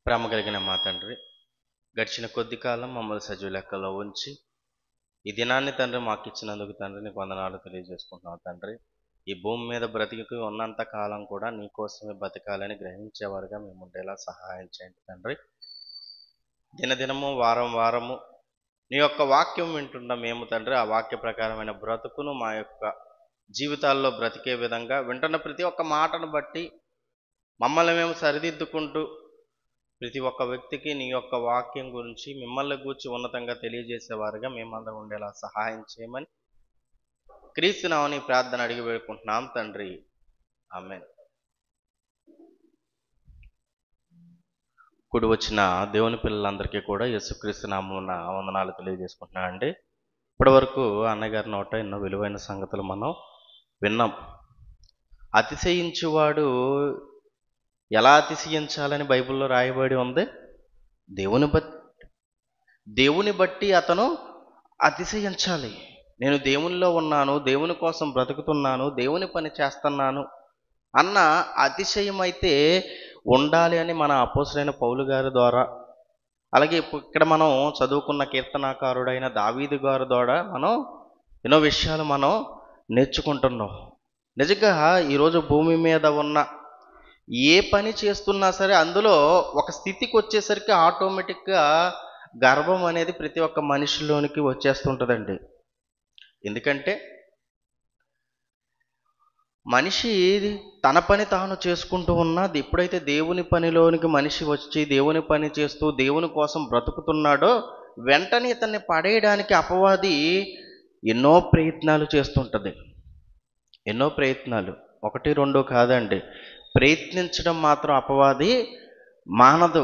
ప్రేమ కలిగిన మా తండ్రి గడిచిన కొద్ది కాలం మమ్మల్ని సజీవ లెక్కలో ఉంచి ఈ దినాన్ని తండ్రి మాకు ఇచ్చినందుకు తండ్రి నీకు వందనాలు తెలియజేసుకుంటున్నాం తండ్రి ఈ భూమి మీద బ్రతికి ఉన్నంత కాలం కూడా నీ కోసమే బతకాలని గ్రహించేవారుగా మేము ఉండేలా సహాయం చేయండి తండ్రి దినదినము వారం వారము నీ యొక్క వాక్యం వింటున్న మేము తండ్రి ఆ వాక్య ప్రకారమైన బ్రతుకును మా యొక్క జీవితాల్లో బ్రతికే విధంగా వింటున్న ప్రతి ఒక్క మాటను బట్టి మమ్మల్ని మేము సరిదిద్దుకుంటూ ప్రతి ఒక్క వ్యక్తికి నీ యొక్క వాక్యం గురించి మిమ్మల్ని గూర్చి ఉన్నతంగా తెలియజేసేవారుగా మేమందరం ఉండేలా సహాయం చేయమని క్రీస్తునామని ప్రార్థన అడిగి వేడుకుంటున్నాం తండ్రి ఆమె కుడి వచ్చిన దేవుని పిల్లలందరికీ కూడా యేసుక్రీస్తు నామమున వందనాలు తెలియజేసుకుంటున్నా అండి ఇప్పటి వరకు అన్నగారి నోట ఎన్నో విలువైన సంగతులు మనం విన్నాం అతిశయించువాడు ఎలా అతిశయించాలని బైబిల్లో రాయబడి ఉంది దేవుని బట్టి దేవుని బట్టి అతను అతిశయించాలి నేను దేవునిలో ఉన్నాను దేవుని కోసం బ్రతుకుతున్నాను దేవుని పని చేస్తున్నాను అన్న అతిశయం అయితే ఉండాలి అని మన అపోసరైన పౌలు గారి ద్వారా అలాగే ఇప్పుడు ఇక్కడ మనం చదువుకున్న కీర్తనాకారుడైన దావీదు గారి ద్వారా మనం ఎన్నో విషయాలు మనం నేర్చుకుంటున్నాం నిజంగా ఈరోజు భూమి మీద ఉన్న ఏ పని చేస్తున్నా సరే అందులో ఒక స్థితికి వచ్చేసరికి ఆటోమేటిక్గా గర్వం అనేది ప్రతి ఒక్క మనిషిలోనికి వచ్చేస్తుంటుందండి ఎందుకంటే మనిషి తన పని తాను చేసుకుంటూ ఉన్నది ఎప్పుడైతే దేవుని పనిలోనికి మనిషి వచ్చి దేవుని పని చేస్తూ దేవుని కోసం బ్రతుకుతున్నాడో వెంటనే ఇతన్ని పడేయడానికి అపవాది ఎన్నో ప్రయత్నాలు చేస్తుంటుంది ఎన్నో ప్రయత్నాలు ఒకటి రెండు కాదండి ప్రయత్నించడం మాత్రం అపవాది మానదు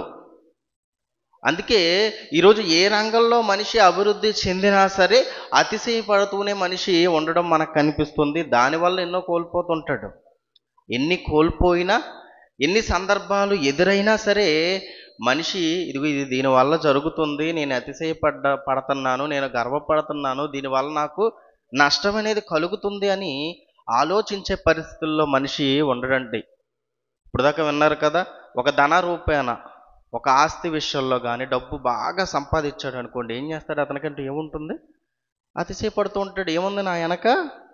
అందుకే ఈరోజు ఏ రంగంలో మనిషి అభివృద్ధి చెందినా సరే అతిశయపడుతూనే మనిషి ఉండడం మనకు కనిపిస్తుంది దానివల్ల ఎన్నో కోల్పోతుంటాడు ఎన్ని కోల్పోయినా ఎన్ని సందర్భాలు ఎదురైనా సరే మనిషి ఇదిగో ఇది దీనివల్ల జరుగుతుంది నేను అతిశయపడ్డ పడుతున్నాను నేను గర్వపడుతున్నాను దీనివల్ల నాకు నష్టం అనేది కలుగుతుంది అని ఆలోచించే పరిస్థితుల్లో మనిషి ఉండడండి ఇప్పుడు దాకా విన్నారు కదా ఒక ధన రూపేణ ఒక ఆస్తి విషయంలో కానీ డబ్బు బాగా సంపాదించాడు అనుకోండి ఏం చేస్తాడు అతనికంటే ఏముంటుంది అతిశయపడుతూ ఉంటాడు ఏముంది నా వెనక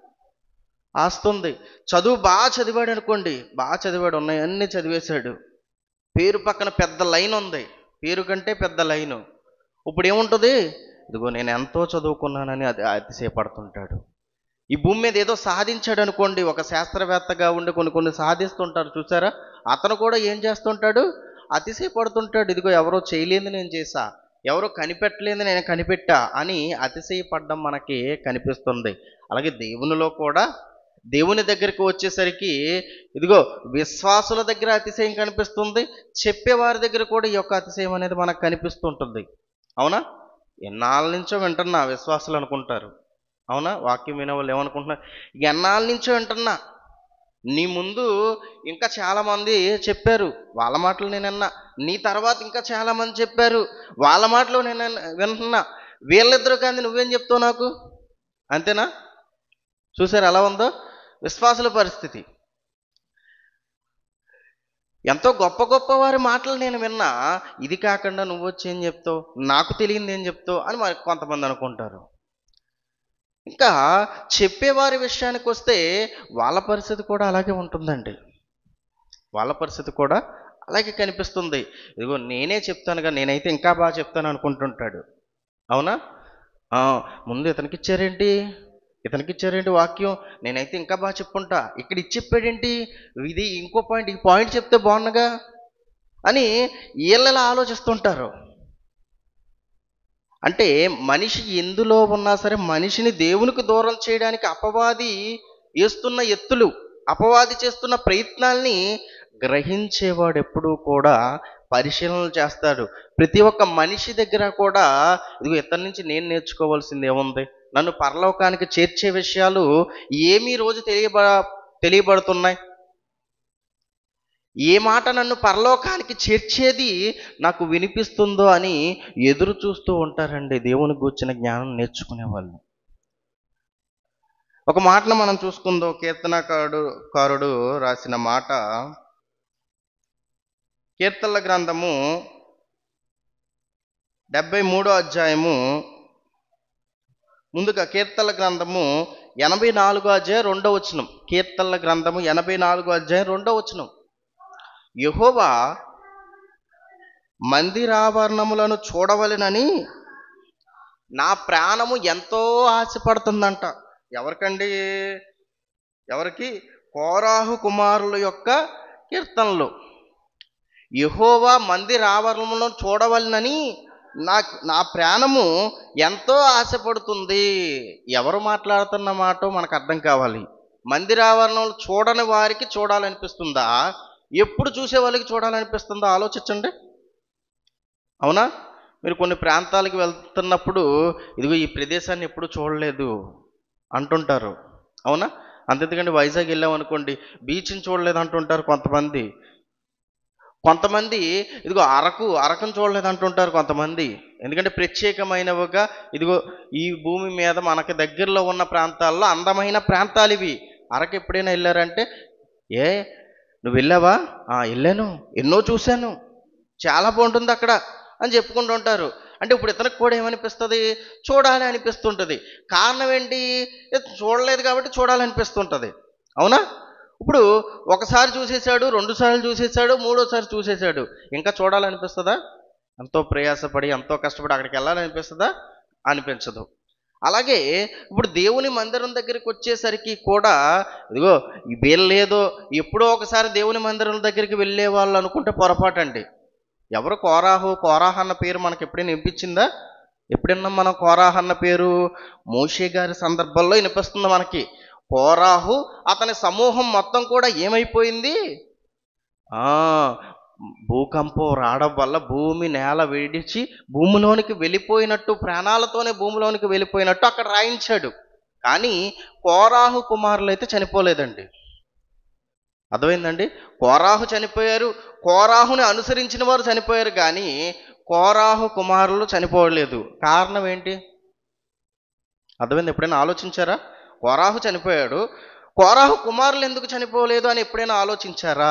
ఆస్తుంది చదువు బాగా చదివాడు అనుకోండి బాగా చదివాడు ఉన్నాయి అన్నీ చదివేశాడు పేరు పక్కన పెద్ద లైన్ ఉంది పేరు కంటే పెద్ద లైను ఇప్పుడు ఏముంటుంది ఇదిగో నేను ఎంతో చదువుకున్నానని అది అతిశయపడుతుంటాడు ఈ భూమి మీద ఏదో సాధించాడు అనుకోండి ఒక శాస్త్రవేత్తగా ఉండి కొన్ని కొన్ని సాధిస్తుంటారు చూసారా అతను కూడా ఏం చేస్తుంటాడు అతిశయపడుతుంటాడు ఇదిగో ఎవరో చేయలేదు నేను చేశా ఎవరో కనిపెట్టలేదు నేను కనిపెట్టా అని అతిశయపడడం మనకి కనిపిస్తుంది అలాగే దేవునిలో కూడా దేవుని దగ్గరికి వచ్చేసరికి ఇదిగో విశ్వాసుల దగ్గర అతిశయం కనిపిస్తుంది చెప్పేవారి దగ్గర కూడా ఈ యొక్క అతిశయం అనేది మనకు కనిపిస్తుంటుంది అవునా ఎన్నాళ్ళ నుంచో వింటున్నా విశ్వాసులు అనుకుంటారు అవునా వాక్యం వినే వాళ్ళు ఏమనుకుంటున్నారు ఎన్నాళ్ళ నుంచో వింటున్నా నీ ముందు ఇంకా చాలామంది చెప్పారు వాళ్ళ మాటలు నేను విన్నా నీ తర్వాత ఇంకా చాలామంది చెప్పారు వాళ్ళ మాటలు నేను వింటున్నా వీళ్ళిద్దరు కానీ నువ్వేం చెప్తావు నాకు అంతేనా చూసారు ఎలా ఉందో విశ్వాసుల పరిస్థితి ఎంతో గొప్ప గొప్ప వారి మాటలు నేను విన్నా ఇది కాకుండా నువ్వు వచ్చి ఏం చెప్తావు నాకు తెలియంది ఏం చెప్తావు అని మరి కొంతమంది అనుకుంటారు ఇంకా చెప్పేవారి విషయానికి వస్తే వాళ్ళ పరిస్థితి కూడా అలాగే ఉంటుందండి వాళ్ళ పరిస్థితి కూడా అలాగే కనిపిస్తుంది ఇదిగో నేనే చెప్తానుగా నేనైతే ఇంకా బాగా చెప్తాను అనుకుంటుంటాడు అవునా ఆ, ముందు ఇతనికి ఇచ్చారేంటి ఇతనికి ఇచ్చారేంటి వాక్యం నేనైతే ఇంకా బాగా చెప్పుంటా ఇక్కడ ఇచ్చి చెప్పాడేంటి ఇది ఇంకో పాయింట్ ఈ పాయింట్ చెప్తే బాగున్నగా అని వీళ్ళలా ఆలోచిస్తుంటారు అంటే మనిషి ఎందులో ఉన్నా సరే మనిషిని దేవునికి దూరం చేయడానికి అపవాది వేస్తున్న ఎత్తులు అపవాది చేస్తున్న ప్రయత్నాల్ని గ్రహించేవాడు ఎప్పుడూ కూడా పరిశీలనలు చేస్తాడు ప్రతి ఒక్క మనిషి దగ్గర కూడా ఇదిగో ఇతని నుంచి నేను నేర్చుకోవాల్సింది ఏముంది నన్ను పరలోకానికి చేర్చే విషయాలు ఏమీ రోజు తెలియబ తెలియబడుతున్నాయి ఏ మాట నన్ను పరలోకానికి చేర్చేది నాకు వినిపిస్తుందో అని ఎదురు చూస్తూ ఉంటారండి దేవుని గూర్చిన జ్ఞానం నేర్చుకునే వాళ్ళు ఒక మాటను మనం చూసుకుందో కీర్తనకారుడు కారుడు రాసిన మాట కీర్తనల గ్రంథము డెబ్బై మూడో అధ్యాయము ముందుగా కీర్తన గ్రంథము ఎనభై నాలుగో అధ్యాయం రెండో వచనం కీర్తనల గ్రంథము ఎనభై నాలుగో అధ్యాయం రెండో వచనం యెహోవా మందిరాభరణములను చూడవలెనని నా ప్రాణము ఎంతో ఆశపడుతుందంట ఎవరికండి ఎవరికి కోరాహు కుమారుల యొక్క కీర్తనలు యెహోవా మందిరావరణములను చూడవలనని నా నా ప్రాణము ఎంతో ఆశపడుతుంది ఎవరు మాట్లాడుతున్న మాట మనకు అర్థం కావాలి మందిరావరణలు చూడని వారికి చూడాలనిపిస్తుందా ఎప్పుడు చూసే వాళ్ళకి చూడాలనిపిస్తుందా ఆలోచించండి అవునా మీరు కొన్ని ప్రాంతాలకు వెళ్తున్నప్పుడు ఇదిగో ఈ ప్రదేశాన్ని ఎప్పుడు చూడలేదు అంటుంటారు అవునా అంతెందుకంటే వైజాగ్ వెళ్ళామనుకోండి బీచ్ని చూడలేదు అంటుంటారు కొంతమంది కొంతమంది ఇదిగో అరకు అరకును చూడలేదు అంటుంటారు కొంతమంది ఎందుకంటే ప్రత్యేకమైనవిగా ఇదిగో ఈ భూమి మీద మనకి దగ్గరలో ఉన్న ప్రాంతాల్లో అందమైన ప్రాంతాలు ఇవి అరకు ఎప్పుడైనా వెళ్ళారంటే ఏ నువ్వు వెళ్ళావా "ఆ, వెళ్ళాను ఎన్నో చూశాను చాలా బాగుంటుంది అక్కడ అని చెప్పుకుంటూ ఉంటారు అంటే ఇప్పుడు ఇతనికి కూడా ఏమనిపిస్తుంది చూడాలి అనిపిస్తుంటుంది కారణం ఏంటి ఇతను చూడలేదు కాబట్టి చూడాలనిపిస్తుంటుంది అవునా ఇప్పుడు ఒకసారి చూసేసాడు రెండు సార్లు చూసేసాడు మూడోసారి చూసేసాడు ఇంకా చూడాలనిపిస్తుందా ఎంతో ప్రయాసపడి ఎంతో కష్టపడి అక్కడికి వెళ్ళాలనిపిస్తుందా అనిపించదు అలాగే ఇప్పుడు దేవుని మందిరం దగ్గరికి వచ్చేసరికి కూడా ఇదిగో వీళ్ళేదో ఎప్పుడో ఒకసారి దేవుని మందిరం దగ్గరికి వెళ్ళే వాళ్ళు అనుకుంటే పొరపాటు అండి ఎవరు కోరాహు కోరాహ్ అన్న పేరు మనకి ఎప్పుడైనా వినిపించిందా ఎప్పుడైనా మనం కోరాహ్ అన్న పేరు మోషే గారి సందర్భంలో వినిపిస్తుంది మనకి కోరాహు అతని సమూహం మొత్తం కూడా ఏమైపోయింది ఆ భూకంపం రావడం వల్ల భూమి నేల విడిచి భూమిలోనికి వెళ్ళిపోయినట్టు ప్రాణాలతోనే భూమిలోనికి వెళ్ళిపోయినట్టు అక్కడ రాయించాడు కానీ కోరాహు కుమారులు అయితే చనిపోలేదండి అర్థమైందండి కోరాహు చనిపోయారు కోరాహుని అనుసరించిన వారు చనిపోయారు కానీ కోరాహు కుమారులు చనిపోలేదు కారణం ఏంటి అర్థమైంది ఎప్పుడైనా ఆలోచించారా కోరాహు చనిపోయాడు కోరాహు కుమారులు ఎందుకు చనిపోలేదు అని ఎప్పుడైనా ఆలోచించారా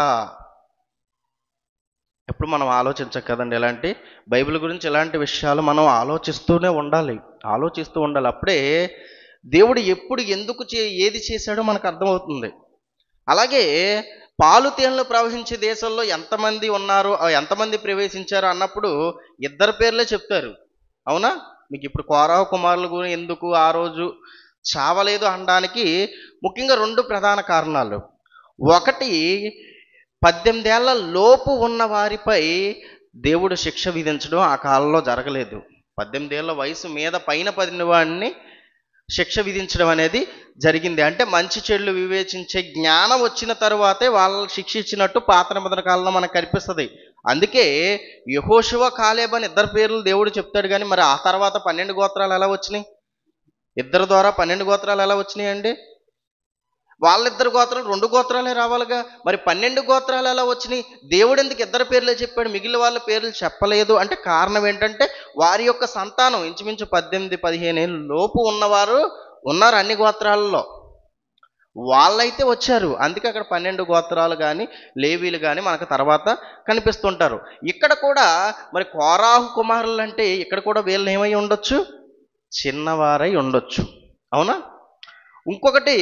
ఎప్పుడు మనం ఆలోచించం కదండి ఇలాంటి బైబిల్ గురించి ఇలాంటి విషయాలు మనం ఆలోచిస్తూనే ఉండాలి ఆలోచిస్తూ ఉండాలి అప్పుడే దేవుడు ఎప్పుడు ఎందుకు చే ఏది చేశాడో మనకు అర్థమవుతుంది అలాగే పాలు తేనెలు ప్రవహించే దేశంలో ఎంతమంది ఉన్నారు ఆ ఎంతమంది ప్రవేశించారు అన్నప్పుడు ఇద్దరు పేర్లే చెప్తారు అవునా మీకు ఇప్పుడు కోరావు కుమారులు గురి ఎందుకు ఆ రోజు చావలేదు అనడానికి ముఖ్యంగా రెండు ప్రధాన కారణాలు ఒకటి పద్దెనిమిదేళ్ల లోపు ఉన్న వారిపై దేవుడు శిక్ష విధించడం ఆ కాలంలో జరగలేదు పద్దెనిమిదేళ్ల వయసు మీద పైన పడిన వాడిని శిక్ష విధించడం అనేది జరిగింది అంటే మంచి చెడులు వివేచించే జ్ఞానం వచ్చిన తరువాతే వాళ్ళ శిక్ష ఇచ్చినట్టు పాత నిబంధన కాలంలో మనకు కనిపిస్తుంది అందుకే యహోశివ కాలేబ్ అని ఇద్దరు పేర్లు దేవుడు చెప్తాడు కానీ మరి ఆ తర్వాత పన్నెండు గోత్రాలు ఎలా వచ్చినాయి ఇద్దరు ద్వారా పన్నెండు గోత్రాలు ఎలా వచ్చినాయి అండి వాళ్ళిద్దరు గోత్రాలు రెండు గోత్రాలే రావాలిగా మరి పన్నెండు గోత్రాలు ఎలా వచ్చినాయి దేవుడు ఎందుకు ఇద్దరు పేర్లే చెప్పాడు మిగిలిన వాళ్ళ పేర్లు చెప్పలేదు అంటే కారణం ఏంటంటే వారి యొక్క సంతానం ఇంచుమించు పద్దెనిమిది పదిహేను ఏళ్ళు లోపు ఉన్నవారు ఉన్నారు అన్ని గోత్రాలలో వాళ్ళైతే వచ్చారు అందుకే అక్కడ పన్నెండు గోత్రాలు కానీ లేవీలు కానీ మనకు తర్వాత కనిపిస్తుంటారు ఇక్కడ కూడా మరి కోరాహు కుమారులు అంటే ఇక్కడ కూడా వీళ్ళు ఏమై ఉండొచ్చు చిన్నవారై ఉండొచ్చు అవునా ఇంకొకటి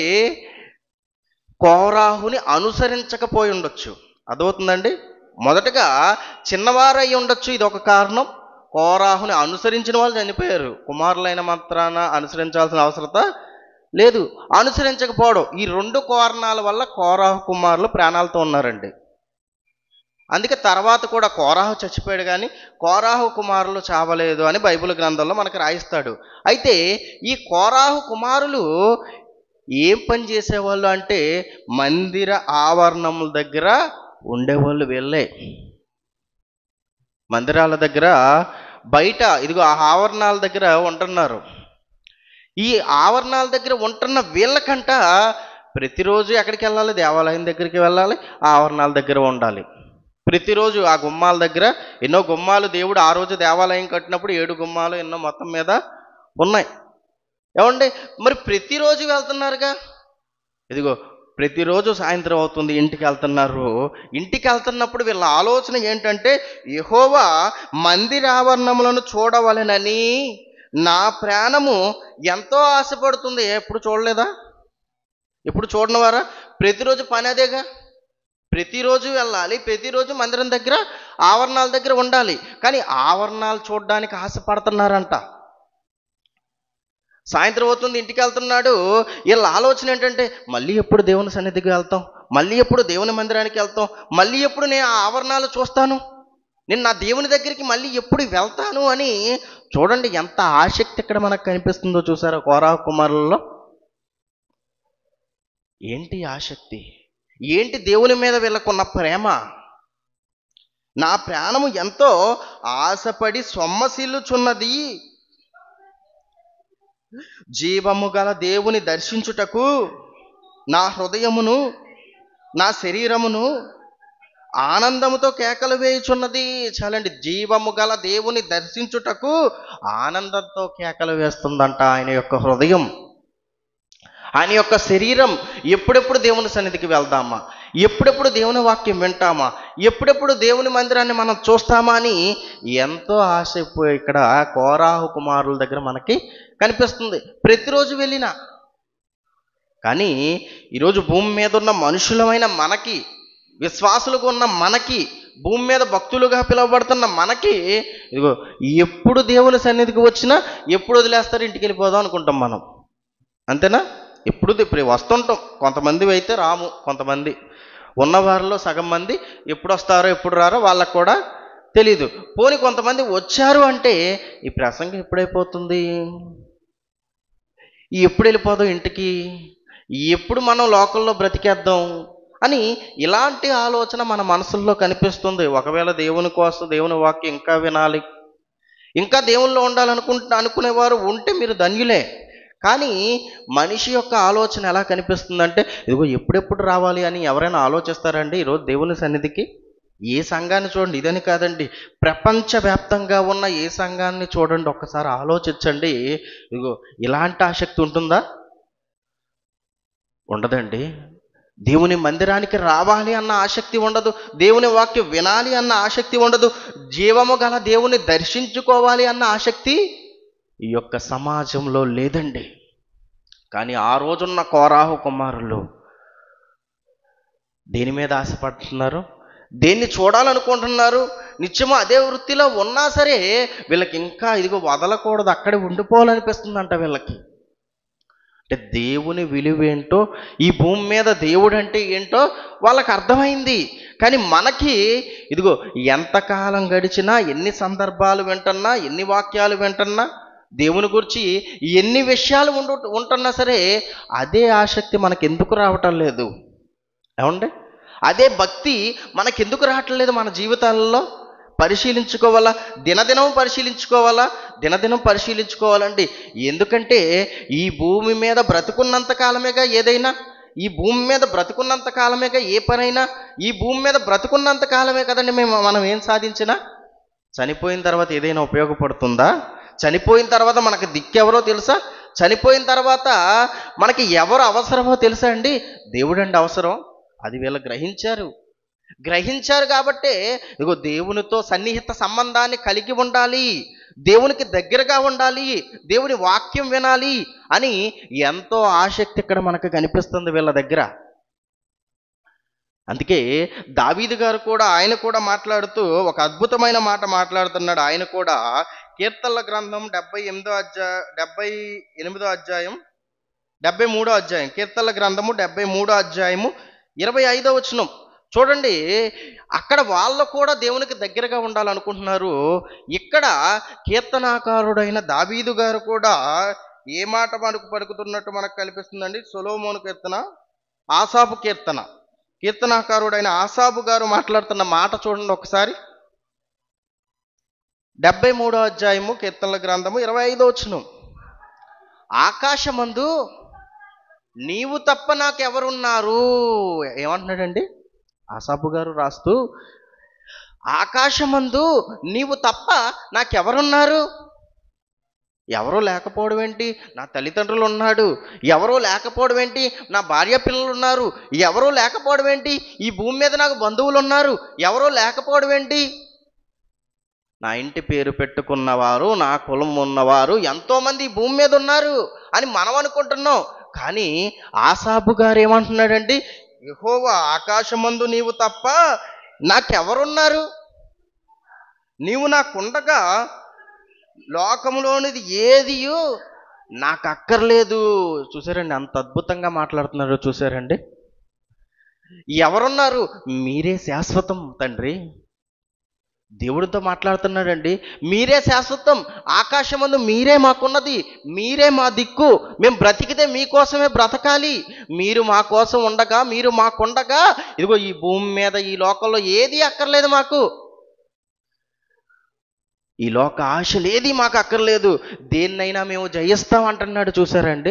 కోరాహుని అనుసరించకపోయి ఉండొచ్చు అదవుతుందండి మొదటగా చిన్నవారై ఉండొచ్చు ఇది ఒక కారణం కోరాహుని అనుసరించిన వాళ్ళు చనిపోయారు కుమారులైన మాత్రాన అనుసరించాల్సిన అవసరత లేదు అనుసరించకపోవడం ఈ రెండు కారణాల వల్ల కోరాహు కుమారులు ప్రాణాలతో ఉన్నారండి అందుకే తర్వాత కూడా కోరాహు చచ్చిపోయాడు కానీ కోరాహు కుమారులు చావలేదు అని బైబిల్ గ్రంథంలో మనకు రాయిస్తాడు అయితే ఈ కోరాహు కుమారులు ఏం పని చేసేవాళ్ళు అంటే మందిర ఆవరణముల దగ్గర ఉండేవాళ్ళు వెళ్ళే మందిరాల దగ్గర బయట ఇదిగో ఆ ఆవరణాల దగ్గర ఉంటున్నారు ఈ ఆవరణాల దగ్గర ఉంటున్న వీళ్ళకంట ప్రతిరోజు ఎక్కడికి వెళ్ళాలి దేవాలయం దగ్గరికి వెళ్ళాలి ఆ ఆవరణాల దగ్గర ఉండాలి ప్రతిరోజు ఆ గుమ్మాల దగ్గర ఎన్నో గుమ్మాలు దేవుడు ఆ రోజు దేవాలయం కట్టినప్పుడు ఏడు గుమ్మాలు ఎన్నో మొత్తం మీద ఉన్నాయి ఏమండి మరి ప్రతిరోజు వెళ్తున్నారుగా ఇదిగో ప్రతిరోజు సాయంత్రం అవుతుంది ఇంటికి వెళ్తున్నారు ఇంటికి వెళ్తున్నప్పుడు వీళ్ళ ఆలోచన ఏంటంటే యెహోవా మందిర ఆవరణములను చూడవలెనని నా ప్రాణము ఎంతో ఆశపడుతుంది ఎప్పుడు చూడలేదా ఎప్పుడు చూడని వారా ప్రతిరోజు పని అదేగా ప్రతిరోజు వెళ్ళాలి ప్రతిరోజు మందిరం దగ్గర ఆవరణాల దగ్గర ఉండాలి కానీ ఆవరణాలు చూడడానికి ఆశపడుతున్నారంట సాయంత్రం అవుతుంది ఇంటికి వెళ్తున్నాడు వీళ్ళ ఆలోచన ఏంటంటే మళ్ళీ ఎప్పుడు దేవుని సన్నిధికి వెళ్తాం మళ్ళీ ఎప్పుడు దేవుని మందిరానికి వెళ్తాం మళ్ళీ ఎప్పుడు నేను ఆ ఆవరణాలు చూస్తాను నేను నా దేవుని దగ్గరికి మళ్ళీ ఎప్పుడు వెళ్తాను అని చూడండి ఎంత ఆసక్తి ఇక్కడ మనకు కనిపిస్తుందో చూసారా కోరా కుమారులలో ఏంటి ఆసక్తి ఏంటి దేవుని మీద వీళ్ళకున్న ప్రేమ నా ప్రాణము ఎంతో ఆశపడి సొమ్మసిల్లుచున్నది జీవము గల దేవుని దర్శించుటకు నా హృదయమును నా శరీరమును ఆనందముతో కేకలు వేయుచున్నది చాలండి జీవము గల దేవుని దర్శించుటకు ఆనందంతో కేకలు వేస్తుందంట ఆయన యొక్క హృదయం ఆయన యొక్క శరీరం ఎప్పుడెప్పుడు దేవుని సన్నిధికి వెళ్దామా ఎప్పుడెప్పుడు దేవుని వాక్యం వింటామా ఎప్పుడెప్పుడు దేవుని మందిరాన్ని మనం చూస్తామా అని ఎంతో ఆశ ఇప్పుడు ఇక్కడ కోరాహు కుమారుల దగ్గర మనకి కనిపిస్తుంది ప్రతిరోజు వెళ్ళినా కానీ ఈరోజు భూమి మీద ఉన్న మనుషులమైన మనకి విశ్వాసులకు ఉన్న మనకి భూమి మీద భక్తులుగా పిలువబడుతున్న మనకి ఇదిగో ఎప్పుడు దేవుని సన్నిధికి వచ్చినా ఎప్పుడు వదిలేస్తారు ఇంటికి వెళ్ళిపోదాం అనుకుంటాం మనం అంతేనా ఎప్పుడు ఇప్పుడు వస్తుంటాం కొంతమంది అయితే రాము కొంతమంది ఉన్నవారిలో సగం మంది ఎప్పుడు వస్తారో ఎప్పుడు రారో వాళ్ళకు కూడా తెలీదు పోని కొంతమంది వచ్చారు అంటే ఈ ప్రసంగం ఎప్పుడైపోతుంది ఈ ఎప్పుడు వెళ్ళిపోదాం ఇంటికి ఎప్పుడు మనం లోకల్లో బ్రతికేద్దాం అని ఇలాంటి ఆలోచన మన మనసుల్లో కనిపిస్తుంది ఒకవేళ దేవుని కోసం దేవుని వాక్యం ఇంకా వినాలి ఇంకా దేవుల్లో ఉండాలనుకుంటా అనుకునేవారు ఉంటే మీరు ధన్యులే కానీ మనిషి యొక్క ఆలోచన ఎలా కనిపిస్తుందంటే ఇదిగో ఎప్పుడెప్పుడు రావాలి అని ఎవరైనా ఆలోచిస్తారండి ఈరోజు దేవుని సన్నిధికి ఏ సంఘాన్ని చూడండి ఇదని కాదండి ప్రపంచవ్యాప్తంగా ఉన్న ఏ సంఘాన్ని చూడండి ఒక్కసారి ఆలోచించండి ఇదిగో ఇలాంటి ఆసక్తి ఉంటుందా ఉండదండి దేవుని మందిరానికి రావాలి అన్న ఆసక్తి ఉండదు దేవుని వాక్యం వినాలి అన్న ఆసక్తి ఉండదు జీవము గల దేవుని దర్శించుకోవాలి అన్న ఆసక్తి ఈ యొక్క సమాజంలో లేదండి కానీ ఆ రోజున్న కోరాహు కుమారులు దేని మీద ఆశపడుతున్నారు దేన్ని చూడాలనుకుంటున్నారు నిత్యము అదే వృత్తిలో ఉన్నా సరే వీళ్ళకి ఇంకా ఇదిగో వదలకూడదు అక్కడే ఉండిపోవాలనిపిస్తుందంట వీళ్ళకి అంటే దేవుని విలువేంటో ఈ భూమి మీద దేవుడు అంటే ఏంటో వాళ్ళకి అర్థమైంది కానీ మనకి ఇదిగో ఎంతకాలం గడిచినా ఎన్ని సందర్భాలు వింటున్నా ఎన్ని వాక్యాలు వింటున్నా దేవుని గురించి ఎన్ని విషయాలు ఉండు ఉంటున్నా సరే అదే ఆసక్తి మనకి ఎందుకు రావటం లేదు ఏమండి అదే భక్తి మనకెందుకు రావట్లేదు మన జీవితాలలో పరిశీలించుకోవాలా దినదినం పరిశీలించుకోవాలా దినదినం పరిశీలించుకోవాలండి ఎందుకంటే ఈ భూమి మీద బ్రతుకున్నంత కాలమేగా ఏదైనా ఈ భూమి మీద బ్రతుకున్నంత కాలమేగా ఏ పనైనా ఈ భూమి మీద బ్రతుకున్నంత కాలమే కదండి మేము మనం ఏం సాధించినా చనిపోయిన తర్వాత ఏదైనా ఉపయోగపడుతుందా చనిపోయిన తర్వాత మనకు దిక్కెవరో తెలుసా చనిపోయిన తర్వాత మనకి ఎవరు అవసరమో తెలుసా అండి దేవుడండి అవసరం అది వీళ్ళు గ్రహించారు గ్రహించారు కాబట్టే ఇదిగో దేవునితో సన్నిహిత సంబంధాన్ని కలిగి ఉండాలి దేవునికి దగ్గరగా ఉండాలి దేవుని వాక్యం వినాలి అని ఎంతో ఆసక్తి ఇక్కడ మనకు కనిపిస్తుంది వీళ్ళ దగ్గర అందుకే దావీదు గారు కూడా ఆయన కూడా మాట్లాడుతూ ఒక అద్భుతమైన మాట మాట్లాడుతున్నాడు ఆయన కూడా కీర్తనల గ్రంథం డెబ్బై ఎనిమిదో అధ్యాయ డెబ్బై ఎనిమిదో అధ్యాయం డెబ్బై మూడో అధ్యాయం కీర్తనల గ్రంథము డెబ్బై మూడో అధ్యాయము ఇరవై ఐదో వచనం చూడండి అక్కడ వాళ్ళు కూడా దేవునికి దగ్గరగా ఉండాలనుకుంటున్నారు ఇక్కడ కీర్తనాకారుడైన దావీదు గారు కూడా ఏ మాట మనకు పలుకుతున్నట్టు మనకు కనిపిస్తుందండి సొలోమోను కీర్తన ఆసాపు కీర్తన కీర్తనాకారుడైన ఆసాబు గారు మాట్లాడుతున్న మాట చూడండి ఒకసారి డెబ్బై మూడో అధ్యాయము కీర్తనల గ్రంథము ఇరవై ఐదో వచ్చును ఆకాశమందు నీవు తప్ప నాకెవరున్నారు ఏమంటున్నాడండి ఆసాపు గారు రాస్తూ ఆకాశమందు నీవు తప్ప నాకెవరున్నారు ఎవరో లేకపోవడం ఏంటి నా తల్లిదండ్రులు ఉన్నాడు ఎవరో లేకపోవడం ఏంటి నా భార్య పిల్లలు ఉన్నారు ఎవరో లేకపోవడం ఏంటి ఈ భూమి మీద నాకు బంధువులు ఉన్నారు ఎవరో లేకపోవడం ఏంటి నా ఇంటి పేరు పెట్టుకున్నవారు నా కులం ఉన్నవారు ఎంతోమంది ఈ భూమి మీద ఉన్నారు అని మనం అనుకుంటున్నాం కానీ ఆసాబు గారు ఏమంటున్నాడండి యెహోవా ఆకాశమందు నీవు తప్ప నాకెవరున్నారు నీవు నాకుండగా లోకములోనిది ఏదియు నాకు అక్కర్లేదు చూసారండి అంత అద్భుతంగా మాట్లాడుతున్నారు చూసారండి ఎవరున్నారు మీరే శాశ్వతం తండ్రి దేవుడితో మాట్లాడుతున్నాడండి మీరే శాశ్వతం ఆకాశమందు మీరే మాకున్నది మీరే మా దిక్కు మేము బ్రతికితే మీకోసమే బ్రతకాలి మీరు మా కోసం ఉండగా మీరు మాకుండగా ఇదిగో ఈ భూమి మీద ఈ లోకంలో ఏది అక్కర్లేదు మాకు ఈ లోక ఆశలు ఏది మాకు అక్కర్లేదు దేన్నైనా మేము జయిస్తాం అంటున్నాడు చూసారండి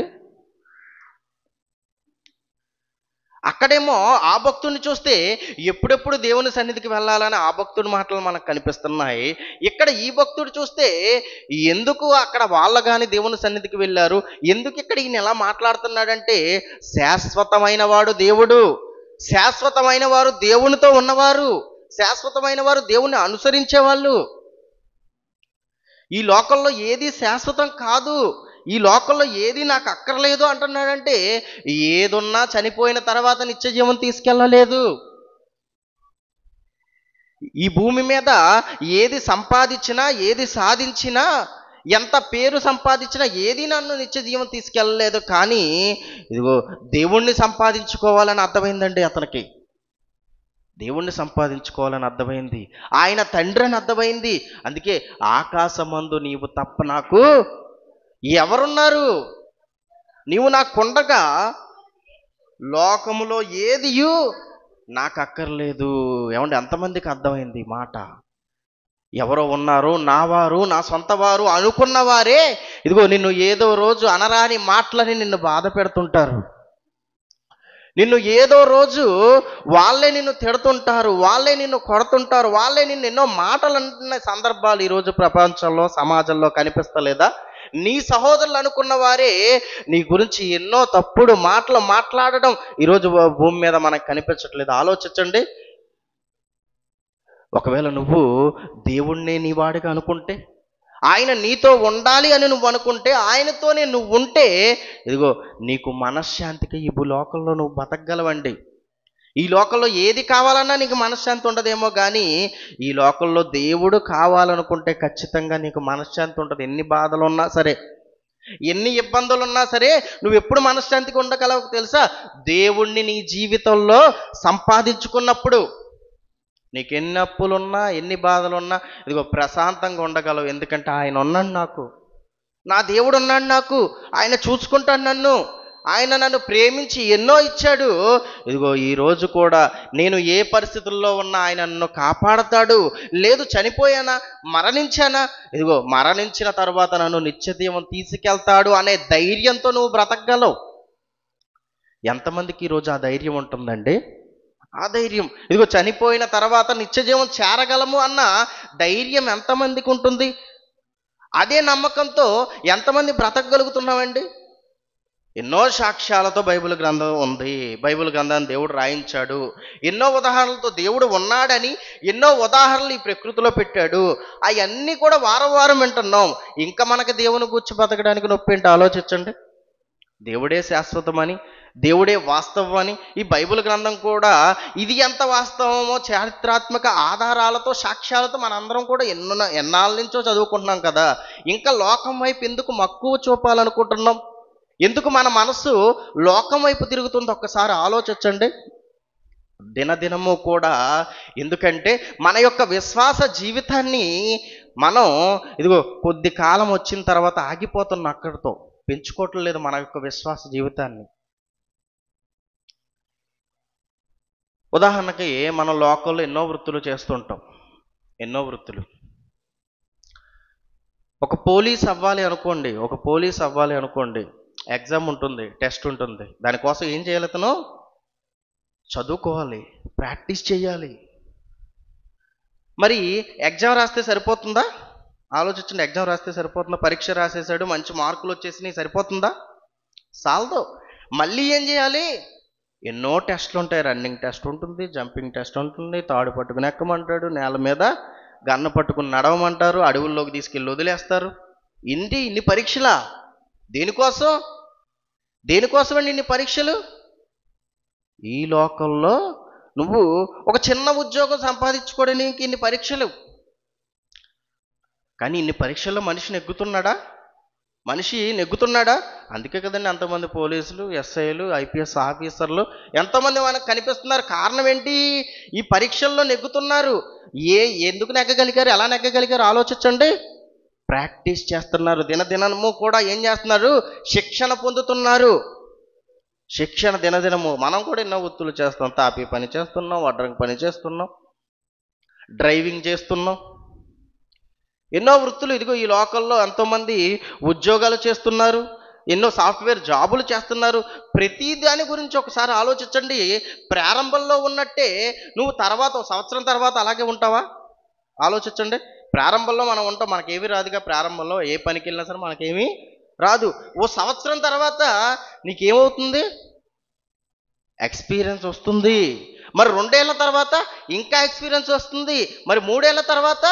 అక్కడేమో ఆ భక్తుడిని చూస్తే ఎప్పుడెప్పుడు దేవుని సన్నిధికి వెళ్ళాలని ఆ భక్తుడి మాటలు మనకు కనిపిస్తున్నాయి ఇక్కడ ఈ భక్తుడు చూస్తే ఎందుకు అక్కడ వాళ్ళ కానీ దేవుని సన్నిధికి వెళ్ళారు ఎందుకు ఇక్కడ ఈయన ఎలా మాట్లాడుతున్నాడంటే శాశ్వతమైన వాడు దేవుడు శాశ్వతమైన వారు దేవునితో ఉన్నవారు శాశ్వతమైన వారు దేవుని అనుసరించే వాళ్ళు ఈ లోకంలో ఏది శాశ్వతం కాదు ఈ లోకంలో ఏది నాకు అక్కర్లేదు అంటున్నాడంటే ఏదున్నా చనిపోయిన తర్వాత నిత్య జీవం తీసుకెళ్ళలేదు ఈ భూమి మీద ఏది సంపాదించినా ఏది సాధించినా ఎంత పేరు సంపాదించినా ఏది నన్ను నిత్య జీవం తీసుకెళ్ళలేదు కానీ ఇదిగో దేవుణ్ణి సంపాదించుకోవాలని అర్థమైందండి అతనికి దేవుణ్ణి సంపాదించుకోవాలని అర్థమైంది ఆయన తండ్రి అని అర్థమైంది అందుకే ఆకాశమందు నీవు తప్ప నాకు ఎవరున్నారు నీవు నాకు కొండగా లోకములో ఏదియు నాకు అక్కర్లేదు ఏమండి ఎంతమందికి అర్థమైంది ఈ మాట ఎవరో ఉన్నారు నా వారు నా సొంత వారు అనుకున్న వారే ఇదిగో నిన్ను ఏదో రోజు అనరాని మాటలని నిన్ను బాధ పెడుతుంటారు నిన్ను ఏదో రోజు వాళ్ళే నిన్ను తిడుతుంటారు వాళ్ళే నిన్ను కొడుతుంటారు వాళ్ళే నిన్ను ఎన్నో మాటలు అంటున్న సందర్భాలు ఈరోజు ప్రపంచంలో సమాజంలో కనిపిస్తలేదా నీ సహోదరులు అనుకున్న వారే నీ గురించి ఎన్నో తప్పుడు మాటలు మాట్లాడడం ఈరోజు భూమి మీద మనకు కనిపించట్లేదు ఆలోచించండి ఒకవేళ నువ్వు దేవుణ్ణే నీ వాడిగా అనుకుంటే ఆయన నీతో ఉండాలి అని నువ్వు అనుకుంటే ఆయనతోనే నువ్వు ఉంటే ఇదిగో నీకు మనశ్శాంతికి ఈ లోకంలో నువ్వు బతకగలవండి ఈ లోకంలో ఏది కావాలన్నా నీకు మనశ్శాంతి ఉండదేమో కానీ ఈ లోకంలో దేవుడు కావాలనుకుంటే ఖచ్చితంగా నీకు మనశ్శాంతి ఉంటుంది ఎన్ని బాధలు ఉన్నా సరే ఎన్ని ఇబ్బందులు ఉన్నా సరే నువ్వు ఎప్పుడు మనశ్శాంతిగా ఉండగలవు తెలుసా దేవుణ్ణి నీ జీవితంలో సంపాదించుకున్నప్పుడు నీకు ఎన్ని అప్పులున్నా ఎన్ని బాధలున్నా ఇదిగో ప్రశాంతంగా ఉండగలవు ఎందుకంటే ఆయన ఉన్నాడు నాకు నా దేవుడు ఉన్నాడు నాకు ఆయన చూసుకుంటాడు నన్ను ఆయన నన్ను ప్రేమించి ఎన్నో ఇచ్చాడు ఇదిగో ఈ రోజు కూడా నేను ఏ పరిస్థితుల్లో ఉన్నా ఆయన నన్ను కాపాడతాడు లేదు చనిపోయానా మరణించానా ఇదిగో మరణించిన తర్వాత నన్ను నిత్యదీవం తీసుకెళ్తాడు అనే ధైర్యంతో నువ్వు బ్రతకగలవు ఎంతమందికి ఈరోజు ఆ ధైర్యం ఉంటుందండి ఆ ధైర్యం ఇదిగో చనిపోయిన తర్వాత నిత్యజీవం చేరగలము అన్న ధైర్యం ఎంతమందికి ఉంటుంది అదే నమ్మకంతో ఎంతమంది బ్రతకగలుగుతున్నామండి ఎన్నో సాక్ష్యాలతో బైబిల్ గ్రంథం ఉంది బైబిల్ గ్రంథాన్ని దేవుడు రాయించాడు ఎన్నో ఉదాహరణలతో దేవుడు ఉన్నాడని ఎన్నో ఉదాహరణలు ఈ ప్రకృతిలో పెట్టాడు అవన్నీ కూడా వారం వారం వింటున్నాం ఇంకా మనకి దేవుని గుర్చి బతకడానికి నొప్పి ఏంటి ఆలోచించండి దేవుడే శాశ్వతమని దేవుడే వాస్తవం అని ఈ బైబిల్ గ్రంథం కూడా ఇది ఎంత వాస్తవమో చారిత్రాత్మక ఆధారాలతో సాక్ష్యాలతో మనందరం కూడా ఎన్నో ఎన్నాళ్ళ నుంచో చదువుకుంటున్నాం కదా ఇంకా లోకం వైపు ఎందుకు మక్కువ చూపాలనుకుంటున్నాం ఎందుకు మన మనస్సు లోకం వైపు తిరుగుతుంది ఒక్కసారి ఆలోచించండి దినదినము కూడా ఎందుకంటే మన యొక్క విశ్వాస జీవితాన్ని మనం ఇదిగో కొద్ది కాలం వచ్చిన తర్వాత ఆగిపోతున్న అక్కడితో పెంచుకోవట్లేదు మన యొక్క విశ్వాస జీవితాన్ని ఉదాహరణకి మన లోకంలో ఎన్నో వృత్తులు చేస్తుంటాం ఎన్నో వృత్తులు ఒక పోలీస్ అవ్వాలి అనుకోండి ఒక పోలీస్ అవ్వాలి అనుకోండి ఎగ్జామ్ ఉంటుంది టెస్ట్ ఉంటుంది దానికోసం ఏం చేయాలి అతను చదువుకోవాలి ప్రాక్టీస్ చేయాలి మరి ఎగ్జామ్ రాస్తే సరిపోతుందా ఆలోచించండి ఎగ్జామ్ రాస్తే సరిపోతుందా పరీక్ష రాసేసాడు మంచి మార్కులు వచ్చేసినాయి సరిపోతుందా సాలదు మళ్ళీ ఏం చేయాలి ఎన్నో టెస్ట్లు ఉంటాయి రన్నింగ్ టెస్ట్ ఉంటుంది జంపింగ్ టెస్ట్ ఉంటుంది తాడు పట్టుకుని ఎక్కమంటాడు నేల మీద గన్న పట్టుకుని నడవమంటారు అడవుల్లోకి తీసుకెళ్ళి వదిలేస్తారు ఇన్ని ఇన్ని పరీక్షలా దేనికోసం దేనికోసమండి ఇన్ని పరీక్షలు ఈ లోకంలో నువ్వు ఒక చిన్న ఉద్యోగం సంపాదించుకోవడానికి ఇన్ని పరీక్షలు కానీ ఇన్ని పరీక్షల్లో మనిషి నెగ్గుతున్నాడా మనిషి నెగ్గుతున్నాడా అందుకే కదండి అంతమంది పోలీసులు ఎస్ఐలు ఐపీఎస్ ఆఫీసర్లు ఎంతోమంది మనకు కనిపిస్తున్నారు కారణం ఏంటి ఈ పరీక్షల్లో నెగ్గుతున్నారు ఏ ఎందుకు నెగ్గగలిగారు ఎలా నెగ్గగలిగారు ఆలోచించండి ప్రాక్టీస్ చేస్తున్నారు దినదినము కూడా ఏం చేస్తున్నారు శిక్షణ పొందుతున్నారు శిక్షణ దినదినము మనం కూడా ఎన్నో వృత్తులు చేస్తాం తాపీ పని చేస్తున్నాం వడ్రంగి పని చేస్తున్నాం డ్రైవింగ్ చేస్తున్నాం ఎన్నో వృత్తులు ఇదిగో ఈ లోకల్లో ఎంతోమంది ఉద్యోగాలు చేస్తున్నారు ఎన్నో సాఫ్ట్వేర్ జాబులు చేస్తున్నారు ప్రతి దాని గురించి ఒకసారి ఆలోచించండి ప్రారంభంలో ఉన్నట్టే నువ్వు తర్వాత ఒక సంవత్సరం తర్వాత అలాగే ఉంటావా ఆలోచించండి ప్రారంభంలో మనం ఉంటాం మనకేమీ రాదుగా ప్రారంభంలో ఏ పనికి వెళ్ళినా సరే మనకేమీ రాదు ఓ సంవత్సరం తర్వాత నీకేమవుతుంది ఎక్స్పీరియన్స్ వస్తుంది మరి రెండేళ్ల తర్వాత ఇంకా ఎక్స్పీరియన్స్ వస్తుంది మరి మూడేళ్ల తర్వాత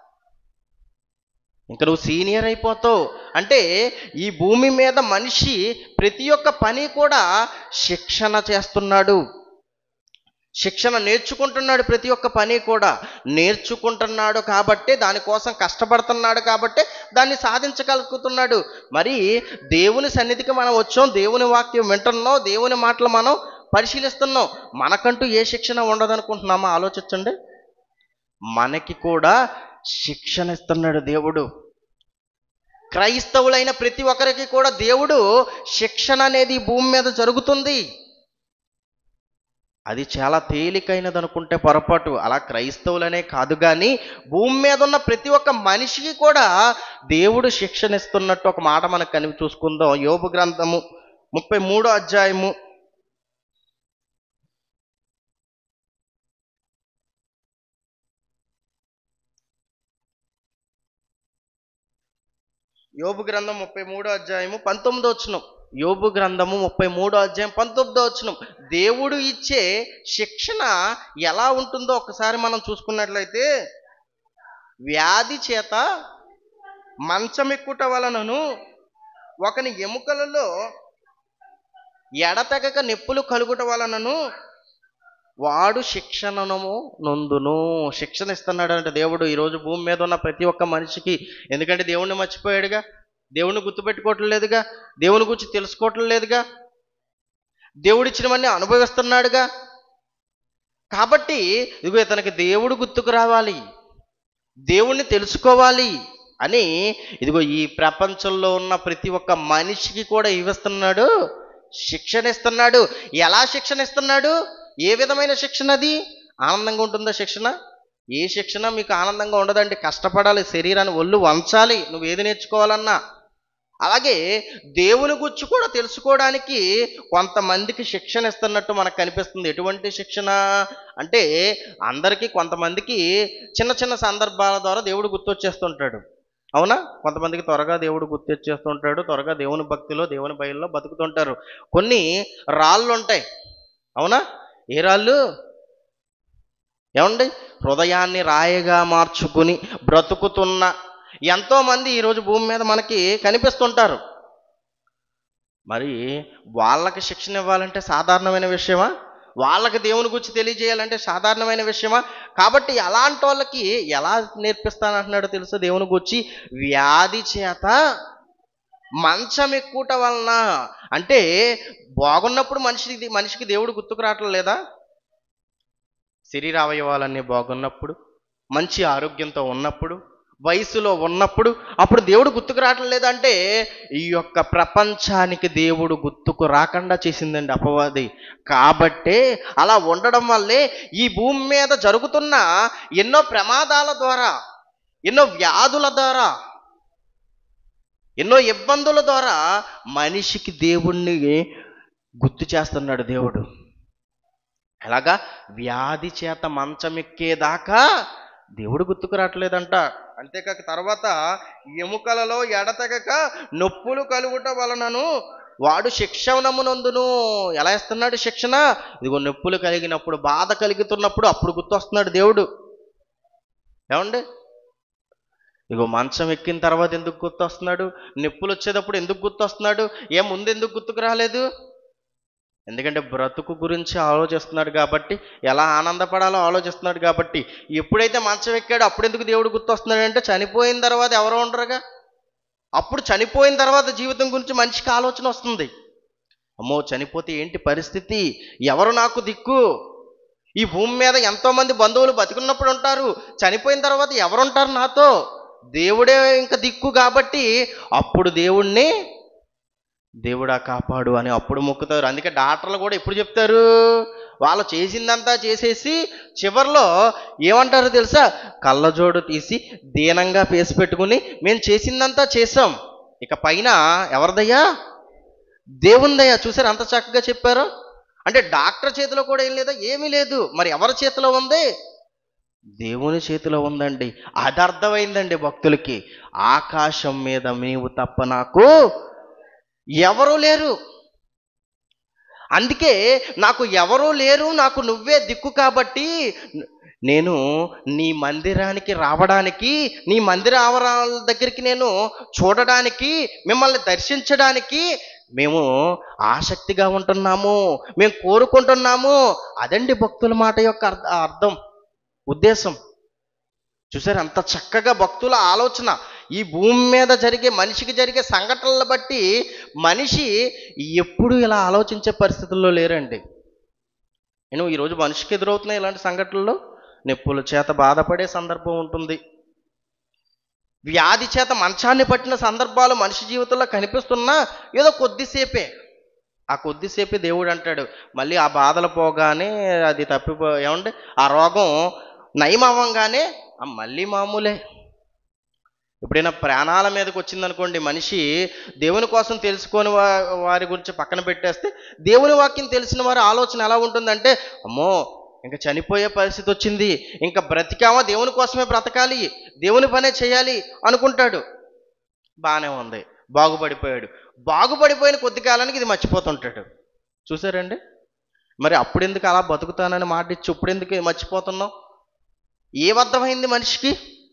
ఇంకా నువ్వు సీనియర్ అయిపోతావు అంటే ఈ భూమి మీద మనిషి ప్రతి ఒక్క పని కూడా శిక్షణ చేస్తున్నాడు శిక్షణ నేర్చుకుంటున్నాడు ప్రతి ఒక్క పని కూడా నేర్చుకుంటున్నాడు కాబట్టే దానికోసం కష్టపడుతున్నాడు కాబట్టే దాన్ని సాధించగలుగుతున్నాడు మరి దేవుని సన్నిధికి మనం వచ్చాం దేవుని వాక్యం వింటున్నాం దేవుని మాటలు మనం పరిశీలిస్తున్నాం మనకంటూ ఏ శిక్షణ ఉండదనుకుంటున్నామా ఆలోచించండి మనకి కూడా శిక్షణ ఇస్తున్నాడు దేవుడు క్రైస్తవులైన ప్రతి ఒక్కరికి కూడా దేవుడు శిక్షణ అనేది ఈ భూమి మీద జరుగుతుంది అది చాలా తేలికైనది అనుకుంటే పొరపాటు అలా క్రైస్తవులనే కాదు కానీ భూమి మీద ఉన్న ప్రతి ఒక్క మనిషికి కూడా దేవుడు శిక్షణ ఇస్తున్నట్టు ఒక మాట మనకు కనిపి చూసుకుందాం యోబు గ్రంథము ముప్పై మూడో అధ్యాయము యోబు గ్రంథం ముప్పై మూడో అధ్యాయము పంతొమ్మిదో వచ్చును యోబు గ్రంథము ముప్పై మూడో అధ్యాయం పంతొమ్మిదో వచ్చును దేవుడు ఇచ్చే శిక్షణ ఎలా ఉంటుందో ఒకసారి మనం చూసుకున్నట్లయితే వ్యాధి చేత మంచమెక్కుట వలనను ఒకని ఎముకలలో ఎడతెగక నొప్పులు కలుగుట వలనను వాడు శిక్షణను నొందును శిక్షణ ఇస్తున్నాడు అంటే దేవుడు ఈరోజు భూమి మీద ఉన్న ప్రతి ఒక్క మనిషికి ఎందుకంటే దేవుణ్ణి మర్చిపోయాడుగా దేవుణ్ణి గుర్తుపెట్టుకోవటం లేదుగా దేవుని గురించి తెలుసుకోవటం లేదుగా దేవుడిచ్చినవన్నీ అనుభవిస్తున్నాడుగా కాబట్టి ఇదిగో ఇతనికి దేవుడు గుర్తుకు రావాలి దేవుణ్ణి తెలుసుకోవాలి అని ఇదిగో ఈ ప్రపంచంలో ఉన్న ప్రతి ఒక్క మనిషికి కూడా ఇవ్వస్తున్నాడు శిక్షణ ఇస్తున్నాడు ఎలా శిక్షణ ఇస్తున్నాడు ఏ విధమైన శిక్షణ అది ఆనందంగా ఉంటుందా శిక్షణ ఏ శిక్షణ మీకు ఆనందంగా ఉండదండి కష్టపడాలి శరీరాన్ని ఒళ్ళు వంచాలి నువ్వు ఏది నేర్చుకోవాలన్నా అలాగే దేవుని గురించి కూడా తెలుసుకోవడానికి కొంతమందికి శిక్షణ ఇస్తున్నట్టు మనకు కనిపిస్తుంది ఎటువంటి శిక్షణ అంటే అందరికీ కొంతమందికి చిన్న చిన్న సందర్భాల ద్వారా దేవుడు గుర్తొచ్చేస్తుంటాడు అవునా కొంతమందికి త్వరగా దేవుడు గుర్తొచ్చేస్తుంటాడు త్వరగా దేవుని భక్తిలో దేవుని భయంలో బతుకుతుంటారు కొన్ని రాళ్ళు ఉంటాయి అవునా ఏ రాళ్ళు ఏమండి హృదయాన్ని రాయిగా మార్చుకుని బ్రతుకుతున్న ఎంతోమంది ఈరోజు భూమి మీద మనకి కనిపిస్తుంటారు మరి వాళ్ళకి శిక్షణ ఇవ్వాలంటే సాధారణమైన విషయమా వాళ్ళకి దేవుని గురించి తెలియజేయాలంటే సాధారణమైన విషయమా కాబట్టి అలాంటి వాళ్ళకి ఎలా నేర్పిస్తానంటున్నాడో తెలుసు దేవుని గురించి వ్యాధి చేత మంచం ఎక్కువట వలన అంటే బాగున్నప్పుడు మనిషికి మనిషికి దేవుడు గుర్తుకు రావట్లేదు లేదా శరీర అవయవాలన్నీ బాగున్నప్పుడు మంచి ఆరోగ్యంతో ఉన్నప్పుడు వయసులో ఉన్నప్పుడు అప్పుడు దేవుడు గుర్తుకు రావటం లేదంటే ఈ యొక్క ప్రపంచానికి దేవుడు గుర్తుకు రాకుండా చేసిందండి అపవాది కాబట్టే అలా ఉండడం వల్లే ఈ భూమి మీద జరుగుతున్న ఎన్నో ప్రమాదాల ద్వారా ఎన్నో వ్యాధుల ద్వారా ఎన్నో ఇబ్బందుల ద్వారా మనిషికి దేవుణ్ణి గుర్తు చేస్తున్నాడు దేవుడు ఎలాగా వ్యాధి చేత మంచం ఎక్కేదాకా దేవుడు గుర్తుకు రావట్లేదంట అంతేకాక తర్వాత ఎముకలలో ఎడతెగక నొప్పులు కలుగుట వలనను వాడు శిక్షణమునందును ఎలా ఇస్తున్నాడు శిక్షణ ఇదిగో నొప్పులు కలిగినప్పుడు బాధ కలుగుతున్నప్పుడు అప్పుడు గుర్తొస్తున్నాడు దేవుడు ఏమండి ఇగో మంచం ఎక్కిన తర్వాత ఎందుకు గుర్తొస్తున్నాడు నొప్పులు వచ్చేటప్పుడు ఎందుకు గుర్తొస్తున్నాడు ఏ ముందు ఎందుకు గుర్తుకు రాలేదు ఎందుకంటే బ్రతుకు గురించి ఆలోచిస్తున్నాడు కాబట్టి ఎలా ఆనందపడాలో ఆలోచిస్తున్నాడు కాబట్టి ఎప్పుడైతే మంచం ఎక్కాడో అప్పుడు ఎందుకు దేవుడు గుర్తొస్తున్నాడు అంటే చనిపోయిన తర్వాత ఎవరో ఉండరుగా అప్పుడు చనిపోయిన తర్వాత జీవితం గురించి మనిషికి ఆలోచన వస్తుంది అమ్మో చనిపోతే ఏంటి పరిస్థితి ఎవరు నాకు దిక్కు ఈ భూమి మీద ఎంతో మంది బంధువులు బతికున్నప్పుడు ఉంటారు చనిపోయిన తర్వాత ఎవరుంటారు నాతో దేవుడే ఇంకా దిక్కు కాబట్టి అప్పుడు దేవుణ్ణి దేవుడా కాపాడు అని అప్పుడు మొక్కుతారు అందుకే డాక్టర్లు కూడా ఎప్పుడు చెప్తారు వాళ్ళు చేసిందంతా చేసేసి చివర్లో ఏమంటారో తెలుసా కళ్ళజోడు తీసి దీనంగా పేసి పెట్టుకుని మేము చేసిందంతా చేసాం ఇక పైన ఎవరిదయ్యా దేవుందయ్యా చూసారు అంత చక్కగా చెప్పారు అంటే డాక్టర్ చేతిలో కూడా ఏం లేదా ఏమీ లేదు మరి ఎవరి చేతిలో ఉంది దేవుని చేతిలో ఉందండి అది అర్థమైందండి భక్తులకి ఆకాశం మీద నీవు తప్ప నాకు ఎవరు లేరు అందుకే నాకు ఎవరూ లేరు నాకు నువ్వే దిక్కు కాబట్టి నేను నీ మందిరానికి రావడానికి నీ మందిర ఆవరణల దగ్గరికి నేను చూడడానికి మిమ్మల్ని దర్శించడానికి మేము ఆసక్తిగా ఉంటున్నాము మేము కోరుకుంటున్నాము అదండి భక్తుల మాట యొక్క అర్థ అర్థం ఉద్దేశం చూసారు అంత చక్కగా భక్తుల ఆలోచన ఈ భూమి మీద జరిగే మనిషికి జరిగే సంఘటనలను బట్టి మనిషి ఎప్పుడు ఇలా ఆలోచించే పరిస్థితుల్లో లేరండి నేను ఈరోజు మనిషికి ఎదురవుతున్నాయి ఇలాంటి సంఘటనలు నొప్పుల చేత బాధపడే సందర్భం ఉంటుంది వ్యాధి చేత మంచాన్ని పట్టిన సందర్భాలు మనిషి జీవితంలో కనిపిస్తున్నా ఏదో కొద్దిసేపే ఆ కొద్దిసేపే దేవుడు అంటాడు మళ్ళీ ఆ బాధలు పోగానే అది తప్పిపో ఏమంటే ఆ రోగం నయం అవ్వంగానే ఆ మళ్ళీ మామూలే ఎప్పుడైనా ప్రాణాల మీదకి వచ్చిందనుకోండి మనిషి దేవుని కోసం తెలుసుకొని వా- వారి గురించి పక్కన పెట్టేస్తే దేవుని వాక్యం తెలిసిన వారి ఆలోచన ఎలా ఉంటుందంటే అమ్మో ఇంకా చనిపోయే పరిస్థితి వచ్చింది ఇంకా బ్రతికామా దేవుని కోసమే బ్రతకాలి దేవుని పనే చేయాలి అనుకుంటాడు బాగానే ఉంది బాగుపడిపోయాడు బాగుపడిపోయిన కొద్ది కాలానికి ఇది మర్చిపోతుంటాడు చూసారండి మరి అప్పుడెందుకు అలా బతుకుతానని మాట ఇచ్చి ఇప్పుడెందుకు మర్చిపోతున్నావు ఏమర్థమైంది మనిషికి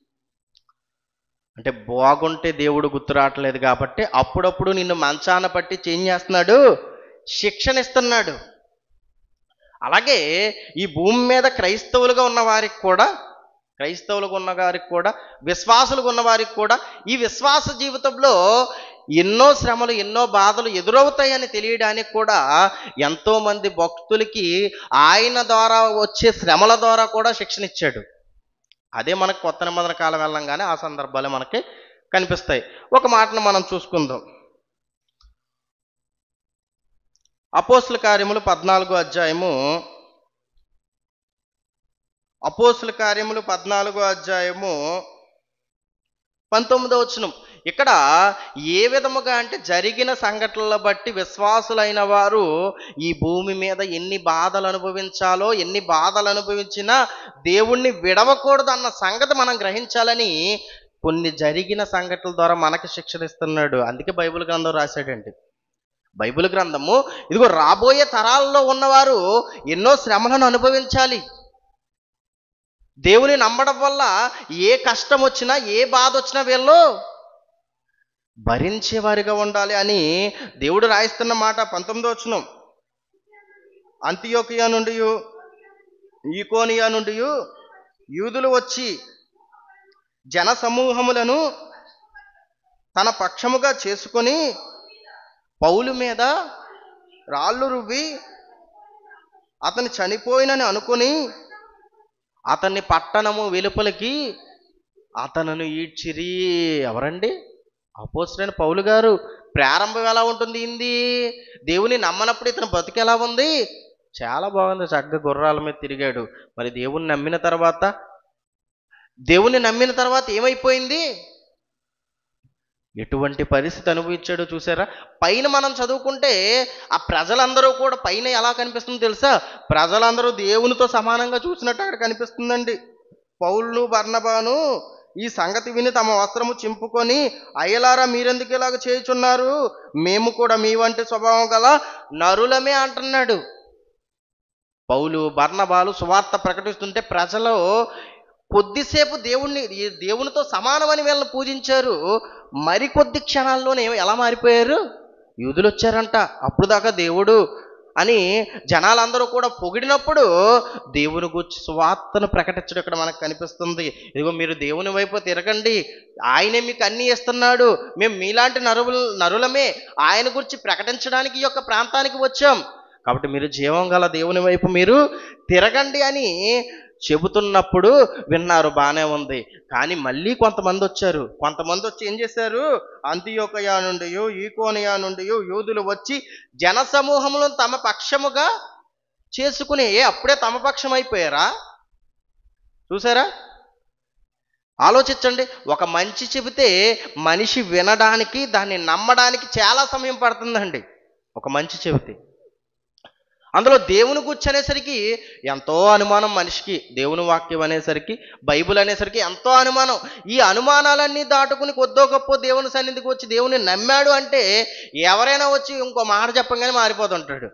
అంటే బాగుంటే దేవుడు గుర్తు రావట్లేదు కాబట్టి అప్పుడప్పుడు నిన్ను మంచాన పట్టి చేంజ్ చేస్తున్నాడు శిక్షణ ఇస్తున్నాడు అలాగే ఈ భూమి మీద క్రైస్తవులుగా ఉన్న వారికి కూడా క్రైస్తవులుగా ఉన్న వారికి కూడా విశ్వాసులుగా ఉన్న వారికి కూడా ఈ విశ్వాస జీవితంలో ఎన్నో శ్రమలు ఎన్నో బాధలు ఎదురవుతాయని తెలియడానికి కూడా ఎంతోమంది భక్తులకి ఆయన ద్వారా వచ్చే శ్రమల ద్వారా కూడా శిక్షణ ఇచ్చాడు అదే మనకు కొత్త నిబంధన కాలం వెళ్ళంగానే ఆ సందర్భాలే మనకి కనిపిస్తాయి ఒక మాటను మనం చూసుకుందాం అపోస్తుల కార్యములు పద్నాలుగో అధ్యాయము అపోస్తుల కార్యములు పద్నాలుగో అధ్యాయము పంతొమ్మిదో వచనం ఇక్కడ ఏ విధముగా అంటే జరిగిన సంఘటనలను బట్టి విశ్వాసులైన వారు ఈ భూమి మీద ఎన్ని బాధలు అనుభవించాలో ఎన్ని బాధలు అనుభవించినా దేవుణ్ణి విడవకూడదు అన్న సంగతి మనం గ్రహించాలని కొన్ని జరిగిన సంఘటనల ద్వారా మనకు శిక్షణ ఇస్తున్నాడు అందుకే బైబిల్ గ్రంథం రాశాడండి బైబిల్ గ్రంథము ఇదిగో రాబోయే తరాల్లో ఉన్నవారు ఎన్నో శ్రమలను అనుభవించాలి దేవుని నమ్మడం వల్ల ఏ కష్టం వచ్చినా ఏ బాధ వచ్చినా వీళ్ళు భరించేవారిగా ఉండాలి అని దేవుడు రాయిస్తున్న మాట పంతొమ్మిదో వచనం అంత్యోకియా నుండి ఈకోనియా నుండి యూదులు వచ్చి జన సమూహములను తన పక్షముగా చేసుకొని పౌలు మీద రాళ్ళు రువ్వి అతను చనిపోయినని అనుకుని అతన్ని పట్టణము వెలుపలికి అతనును ఈడ్చిరి ఎవరండి అపోసరైన పౌలు గారు ప్రారంభం ఎలా ఉంటుంది ఇంది దేవుని నమ్మనప్పుడు ఇతను బతుకు ఎలా ఉంది చాలా బాగుంది చక్కగా గుర్రాల మీద తిరిగాడు మరి దేవుని నమ్మిన తర్వాత దేవుని నమ్మిన తర్వాత ఏమైపోయింది ఎటువంటి పరిస్థితి అనుభవించాడో చూసారా పైన మనం చదువుకుంటే ఆ ప్రజలందరూ కూడా పైన ఎలా కనిపిస్తుందో తెలుసా ప్రజలందరూ దేవునితో సమానంగా చూసినట్టు అక్కడ కనిపిస్తుందండి పౌలు బర్ణబాను ఈ సంగతి విని తమ వస్త్రము చింపుకొని అయ్యలారా మీరెందుకు ఇలాగ చేయుచున్నారు మేము కూడా మీ వంటి స్వభావం గల నరులమే అంటున్నాడు పౌలు బర్ణబాలు సువార్త ప్రకటిస్తుంటే ప్రజలు కొద్దిసేపు దేవుణ్ణి ఈ దేవునితో సమానమని వీళ్ళని పూజించారు మరికొద్ది క్షణాల్లోనే ఎలా మారిపోయారు యూదులు వచ్చారంట అప్పుడు దాకా దేవుడు అని జనాలందరూ కూడా పొగిడినప్పుడు దేవుని గురించి సువార్తను ప్రకటించడం ఇక్కడ మనకు కనిపిస్తుంది ఇదిగో మీరు దేవుని వైపు తిరగండి ఆయనే మీకు అన్నీ ఇస్తున్నాడు మేము మీలాంటి నరులు నరులమే ఆయన గురించి ప్రకటించడానికి ఈ యొక్క ప్రాంతానికి వచ్చాం కాబట్టి మీరు జీవం గల దేవుని వైపు మీరు తిరగండి అని చెబుతున్నప్పుడు విన్నారు బాగానే ఉంది కానీ మళ్ళీ కొంతమంది వచ్చారు కొంతమంది వచ్చి ఏం చేశారు అంత్యోకయా నుండి ఈకోనియా నుండి యూదులు వచ్చి జనసమూహములను తమ పక్షముగా చేసుకుని ఏ అప్పుడే తమ పక్షం అయిపోయారా చూసారా ఆలోచించండి ఒక మంచి చెబితే మనిషి వినడానికి దాన్ని నమ్మడానికి చాలా సమయం పడుతుందండి ఒక మంచి చెబితే అందులో దేవుని గురించి అనేసరికి ఎంతో అనుమానం మనిషికి దేవుని వాక్యం అనేసరికి బైబిల్ అనేసరికి ఎంతో అనుమానం ఈ అనుమానాలన్నీ దాటుకుని కొద్దో గొప్ప దేవుని సన్నిధికి వచ్చి దేవుని నమ్మాడు అంటే ఎవరైనా వచ్చి ఇంకో మాట చెప్పంగానే మారిపోతుంటాడు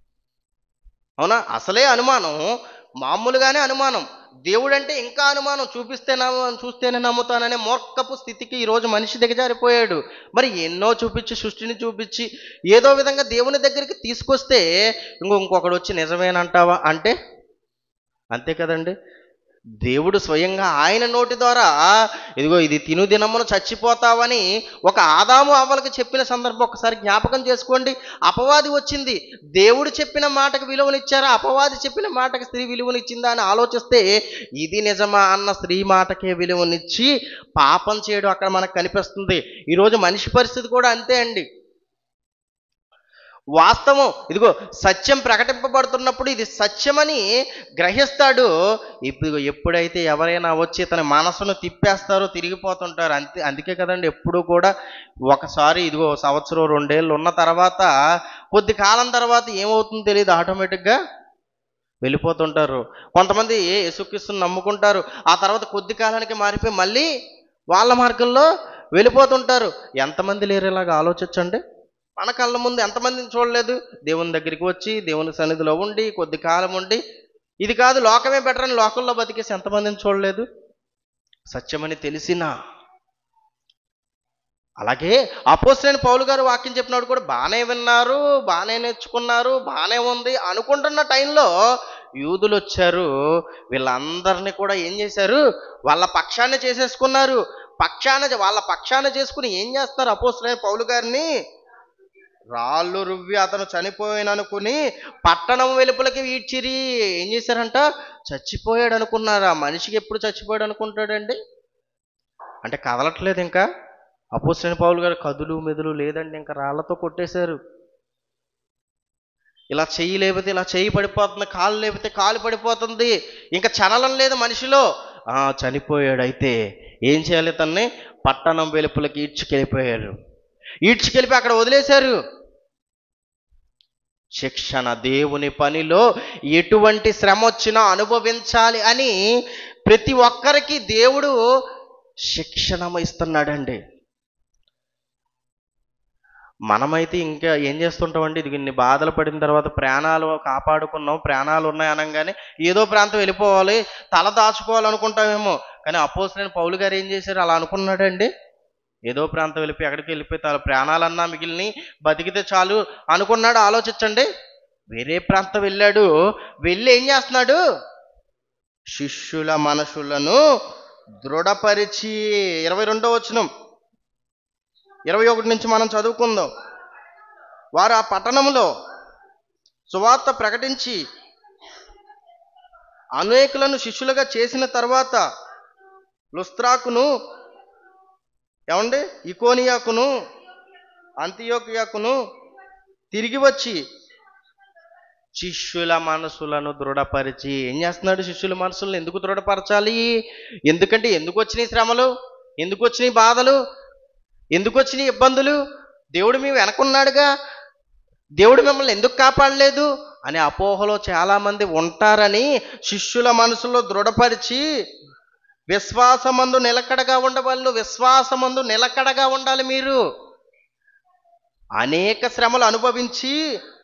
అవునా అసలే అనుమానం మామూలుగానే అనుమానం దేవుడు అంటే ఇంకా అనుమానం చూపిస్తే నమ్మ చూస్తేనే నమ్ముతాననే మూర్ఖపు స్థితికి ఈరోజు మనిషి దిగజారిపోయాడు మరి ఎన్నో చూపించి సృష్టిని చూపించి ఏదో విధంగా దేవుని దగ్గరికి తీసుకొస్తే ఇంకో ఇంకొకడు వచ్చి నిజమేనంటావా అంటే అంతే కదండి దేవుడు స్వయంగా ఆయన నోటి ద్వారా ఇదిగో ఇది తిను దినమును చచ్చిపోతావని ఒక ఆదాము అవ్వలకు చెప్పిన సందర్భం ఒకసారి జ్ఞాపకం చేసుకోండి అపవాది వచ్చింది దేవుడు చెప్పిన మాటకు విలువనిచ్చారా అపవాది చెప్పిన మాటకి స్త్రీ విలువనిచ్చిందా అని ఆలోచిస్తే ఇది నిజమా అన్న స్త్రీ మాటకే విలువనిచ్చి పాపం చేయడం అక్కడ మనకు కనిపిస్తుంది ఈరోజు మనిషి పరిస్థితి కూడా అంతే అండి వాస్తవం ఇదిగో సత్యం ప్రకటింపబడుతున్నప్పుడు ఇది సత్యమని గ్రహిస్తాడు ఇప్పుడు ఎప్పుడైతే ఎవరైనా వచ్చి తన మనసును తిప్పేస్తారో తిరిగిపోతుంటారు అంతే అందుకే కదండి ఎప్పుడు కూడా ఒకసారి ఇదిగో సంవత్సరం రెండేళ్ళు ఉన్న తర్వాత కొద్ది కాలం తర్వాత ఏమవుతుందో తెలియదు ఆటోమేటిక్గా వెళ్ళిపోతుంటారు కొంతమంది యేసుక్రీస్తుని నమ్ముకుంటారు ఆ తర్వాత కొద్ది కాలానికి మారిపోయి మళ్ళీ వాళ్ళ మార్గంలో వెళ్ళిపోతుంటారు ఎంతమంది లేరు ఇలాగ ఆలోచించండి మన కళ్ళ ముందు ఎంతమందిని చూడలేదు దేవుని దగ్గరికి వచ్చి దేవుని సన్నిధిలో ఉండి కొద్ది కాలం ఉండి ఇది కాదు లోకమే బెటర్ అని లోకంలో బతికేసి ఎంతమందిని చూడలేదు సత్యమని తెలిసినా అలాగే అపోసరైన పౌలు గారు వాక్యం చెప్పినప్పుడు కూడా బాగానే విన్నారు బాగానే నేర్చుకున్నారు బాగానే ఉంది అనుకుంటున్న టైంలో యూదులు వచ్చారు వీళ్ళందరినీ కూడా ఏం చేశారు వాళ్ళ పక్షాన్ని చేసేసుకున్నారు పక్షాన వాళ్ళ పక్షాన చేసుకుని ఏం చేస్తారు అపోసరైన పౌలు గారిని రాళ్ళు రువ్వి అతను చనిపోయాననుకుని పట్టణం వెలుపలకి ఈడ్చిరి ఏం చేశారంట చచ్చిపోయాడు అనుకున్నారా మనిషికి ఎప్పుడు చచ్చిపోయాడు అనుకుంటాడండి అంటే కదలట్లేదు ఇంకా అపోసిన పౌలు గారు కదులు మెదులు లేదండి ఇంకా రాళ్లతో కొట్టేశారు ఇలా చెయ్యి లేపితే ఇలా చెయ్యి పడిపోతుంది కాలు లేపితే కాలు పడిపోతుంది ఇంకా చనలం లేదు మనిషిలో ఆ చనిపోయాడు అయితే ఏం చేయాలి తన్ని పట్టణం వెలుపులకి ఈడ్చుకెళ్ళిపోయారు ఈడ్చుకెళ్ళిపోయి అక్కడ వదిలేశారు శిక్షణ దేవుని పనిలో ఎటువంటి శ్రమ వచ్చినా అనుభవించాలి అని ప్రతి ఒక్కరికి దేవుడు శిక్షణ ఇస్తున్నాడండి మనమైతే ఇంకా ఏం చేస్తుంటామండి ఇది ఇన్ని బాధలు పడిన తర్వాత ప్రాణాలు కాపాడుకున్నాం ప్రాణాలు ఉన్నాయి అనగానే ఏదో ప్రాంతం వెళ్ళిపోవాలి తల దాచుకోవాలనుకుంటామేమో కానీ అపోసిన పౌలు గారు ఏం చేశారు అలా అనుకున్నాడండి ఏదో ప్రాంతం వెళ్ళిపోయి ఎక్కడికి వెళ్ళిపోయి తన ప్రాణాలన్నా మిగిలిని బతికితే చాలు అనుకున్నాడు ఆలోచించండి వేరే ప్రాంతం వెళ్ళాడు వెళ్ళి ఏం చేస్తున్నాడు శిష్యుల మనసులను దృఢపరిచి ఇరవై రెండో వచనం ఇరవై ఒకటి నుంచి మనం చదువుకుందాం వారు ఆ పట్టణంలో సువార్త ప్రకటించి అనేకులను శిష్యులుగా చేసిన తర్వాత లుస్త్రాకును ఏమండి ఇకోనియాకును అంతియోకియాకును తిరిగి వచ్చి శిష్యుల మనసులను దృఢపరిచి ఏం చేస్తున్నాడు శిష్యుల మనసులను ఎందుకు దృఢపరచాలి ఎందుకంటే ఎందుకు వచ్చినాయి శ్రమలు ఎందుకు వచ్చినాయి బాధలు ఎందుకు వచ్చినాయి ఇబ్బందులు దేవుడు మేము వెనకున్నాడుగా దేవుడు మిమ్మల్ని ఎందుకు కాపాడలేదు అనే అపోహలో చాలామంది ఉంటారని శిష్యుల మనసులో దృఢపరిచి విశ్వాసమందు నిలకడగా ఉండవాళ్ళు విశ్వాసమందు నిలకడగా ఉండాలి మీరు అనేక శ్రమలు అనుభవించి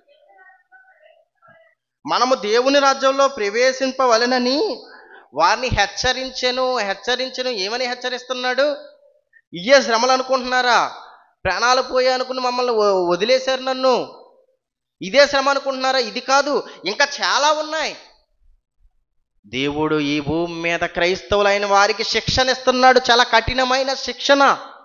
మనము దేవుని రాజ్యంలో ప్రవేశింపవలెనని వారిని హెచ్చరించెను హెచ్చరించెను ఏమని హెచ్చరిస్తున్నాడు ఇయ్యే శ్రమలు అనుకుంటున్నారా ప్రాణాలు పోయా అనుకుని మమ్మల్ని వ- వదిలేశారు నన్ను ఇదే శ్రమ అనుకుంటున్నారా ఇది కాదు ఇంకా చాలా ఉన్నాయి దేవుడు ఈ భూమి మీద క్రైస్తవులైన వారికి శిక్షణ ఇస్తున్నాడు చాలా కఠినమైన శిక్షణ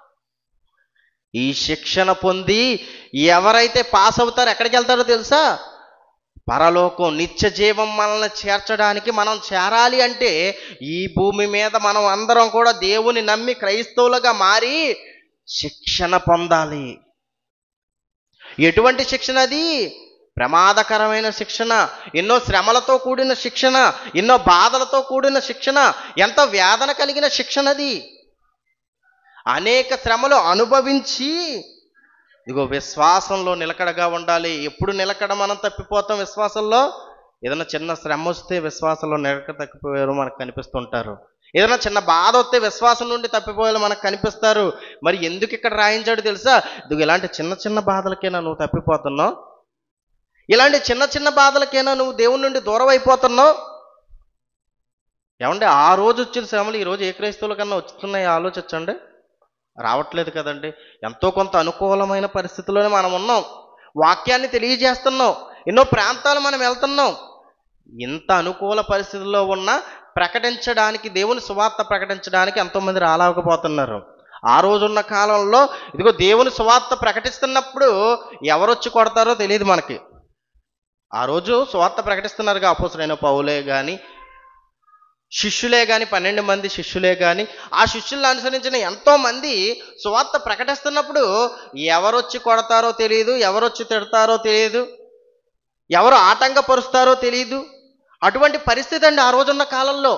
ఈ శిక్షణ పొంది ఎవరైతే పాస్ అవుతారో ఎక్కడికి వెళ్తారో తెలుసా పరలోకం నిత్య జీవం మనల్ని చేర్చడానికి మనం చేరాలి అంటే ఈ భూమి మీద మనం అందరం కూడా దేవుని నమ్మి క్రైస్తవులుగా మారి శిక్షణ పొందాలి ఎటువంటి శిక్షణ అది ప్రమాదకరమైన శిక్షణ ఎన్నో శ్రమలతో కూడిన శిక్షణ ఎన్నో బాధలతో కూడిన శిక్షణ ఎంతో వేదన కలిగిన శిక్షణ అది అనేక శ్రమలు అనుభవించి ఇదిగో విశ్వాసంలో నిలకడగా ఉండాలి ఎప్పుడు నిలకడ మనం తప్పిపోతాం విశ్వాసంలో ఏదైనా చిన్న శ్రమ వస్తే విశ్వాసంలో నిలకడ తప్పిపోయారు మనకు కనిపిస్తుంటారు ఏదైనా చిన్న బాధ వస్తే విశ్వాసం నుండి తప్పిపోయేలా మనకు కనిపిస్తారు మరి ఎందుకు ఇక్కడ రాయించాడు తెలుసా ఇదిగో ఇలాంటి చిన్న చిన్న బాధలకేనా నువ్వు తప్పిపోతున్నావు ఇలాంటి చిన్న చిన్న బాధలకేనా నువ్వు దేవుని నుండి దూరం అయిపోతున్నావు ఏమండి ఆ రోజు వచ్చిన శ్రమలు ఈ రోజు ఏ క్రైస్తవుల కన్నా వస్తున్నాయి ఆలోచించండి రావట్లేదు కదండి ఎంతో కొంత అనుకూలమైన పరిస్థితుల్లోనే మనం ఉన్నాం వాక్యాన్ని తెలియజేస్తున్నాం ఎన్నో ప్రాంతాలు మనం వెళ్తున్నాం ఇంత అనుకూల పరిస్థితుల్లో ఉన్నా ప్రకటించడానికి దేవుని సువార్త ప్రకటించడానికి ఎంతోమంది రాలేకపోతున్నారు ఆ రోజున్న కాలంలో ఇదిగో దేవుని సువార్త ప్రకటిస్తున్నప్పుడు ఎవరొచ్చి కొడతారో తెలియదు మనకి ఆ రోజు సువార్త ప్రకటిస్తున్నారుగా అపోసరైన పౌలే కానీ శిష్యులే కానీ పన్నెండు మంది శిష్యులే కానీ ఆ శిష్యులను అనుసరించిన ఎంతో మంది సువార్త ప్రకటిస్తున్నప్పుడు ఎవరొచ్చి కొడతారో తెలియదు ఎవరొచ్చి తిడతారో తెలియదు ఎవరు ఆటంకపరుస్తారో తెలియదు అటువంటి పరిస్థితి అండి ఆ రోజున్న కాలంలో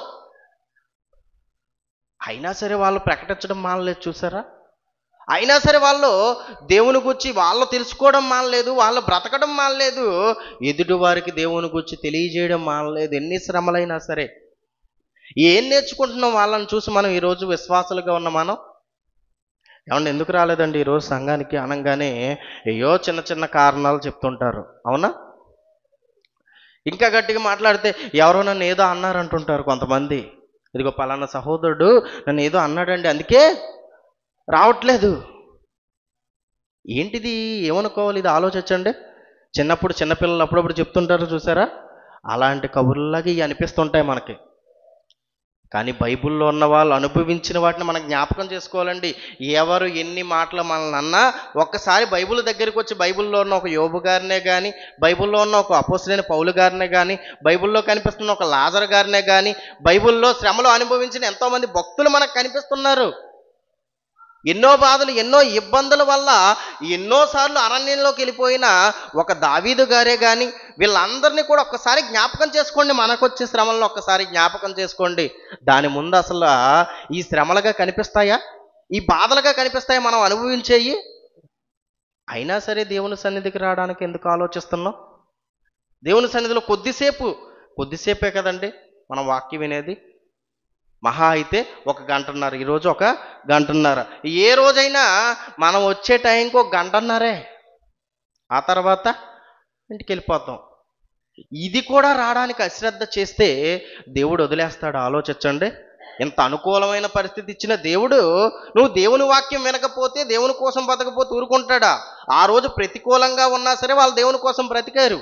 అయినా సరే వాళ్ళు ప్రకటించడం మానలేదు చూసారా అయినా సరే వాళ్ళు దేవుని గురించి వాళ్ళు తెలుసుకోవడం మానలేదు వాళ్ళు బ్రతకడం మానలేదు ఎదుటి వారికి దేవుని గురించి తెలియజేయడం మానలేదు ఎన్ని శ్రమలైనా సరే ఏం నేర్చుకుంటున్నాం వాళ్ళని చూసి మనం ఈరోజు విశ్వాసులుగా ఉన్న మనం ఏమన్నా ఎందుకు రాలేదండి ఈరోజు సంఘానికి అనగానే అయ్యో చిన్న చిన్న కారణాలు చెప్తుంటారు అవునా ఇంకా గట్టిగా మాట్లాడితే ఎవరో నన్ను ఏదో అన్నారంటుంటారు కొంతమంది ఇదిగో పలానా సహోదరుడు నన్ను ఏదో అన్నాడండి అందుకే రావట్లేదు ఏంటిది ఏమనుకోవాలి ఇది ఆలోచించండి చిన్నప్పుడు చిన్నపిల్లలు అప్పుడప్పుడు చెప్తుంటారు చూసారా అలాంటి కబుర్లాగా ఇవి అనిపిస్తుంటాయి మనకి కానీ బైబిల్లో ఉన్న వాళ్ళు అనుభవించిన వాటిని మనం జ్ఞాపకం చేసుకోవాలండి ఎవరు ఎన్ని మాటలు మనల్ని అన్నా ఒక్కసారి బైబిల్ దగ్గరికి వచ్చి బైబిల్లో ఉన్న ఒక యోబు గారినే కానీ బైబిల్లో ఉన్న ఒక అపోసరైన పౌలు గారినే కానీ బైబిల్లో కనిపిస్తున్న ఒక లాజర్ గారినే కానీ బైబిల్లో శ్రమలు అనుభవించిన ఎంతోమంది భక్తులు మనకు కనిపిస్తున్నారు ఎన్నో బాధలు ఎన్నో ఇబ్బందుల వల్ల ఎన్నోసార్లు అరణ్యంలోకి వెళ్ళిపోయిన ఒక దావీదు గారే కానీ వీళ్ళందరినీ కూడా ఒక్కసారి జ్ఞాపకం చేసుకోండి మనకొచ్చే శ్రమలను ఒక్కసారి జ్ఞాపకం చేసుకోండి దాని ముందు అసలు ఈ శ్రమలుగా కనిపిస్తాయా ఈ బాధలుగా కనిపిస్తాయా మనం అనుభవించేయి అయినా సరే దేవుని సన్నిధికి రావడానికి ఎందుకు ఆలోచిస్తున్నాం దేవుని సన్నిధిలో కొద్దిసేపు కొద్దిసేపే కదండి మనం వాక్యం వినేది మహా అయితే ఒక గంటన్నర ఈరోజు ఒక గంటన్నర ఏ రోజైనా మనం వచ్చే టైంకి ఒక గంటన్నరే ఆ తర్వాత ఇంటికి వెళ్ళిపోతాం ఇది కూడా రావడానికి అశ్రద్ధ చేస్తే దేవుడు వదిలేస్తాడు ఆలోచించండి ఇంత అనుకూలమైన పరిస్థితి ఇచ్చిన దేవుడు నువ్వు దేవుని వాక్యం వినకపోతే దేవుని కోసం బతకపోతే ఊరుకుంటాడా ఆ రోజు ప్రతికూలంగా ఉన్నా సరే వాళ్ళు దేవుని కోసం బ్రతికారు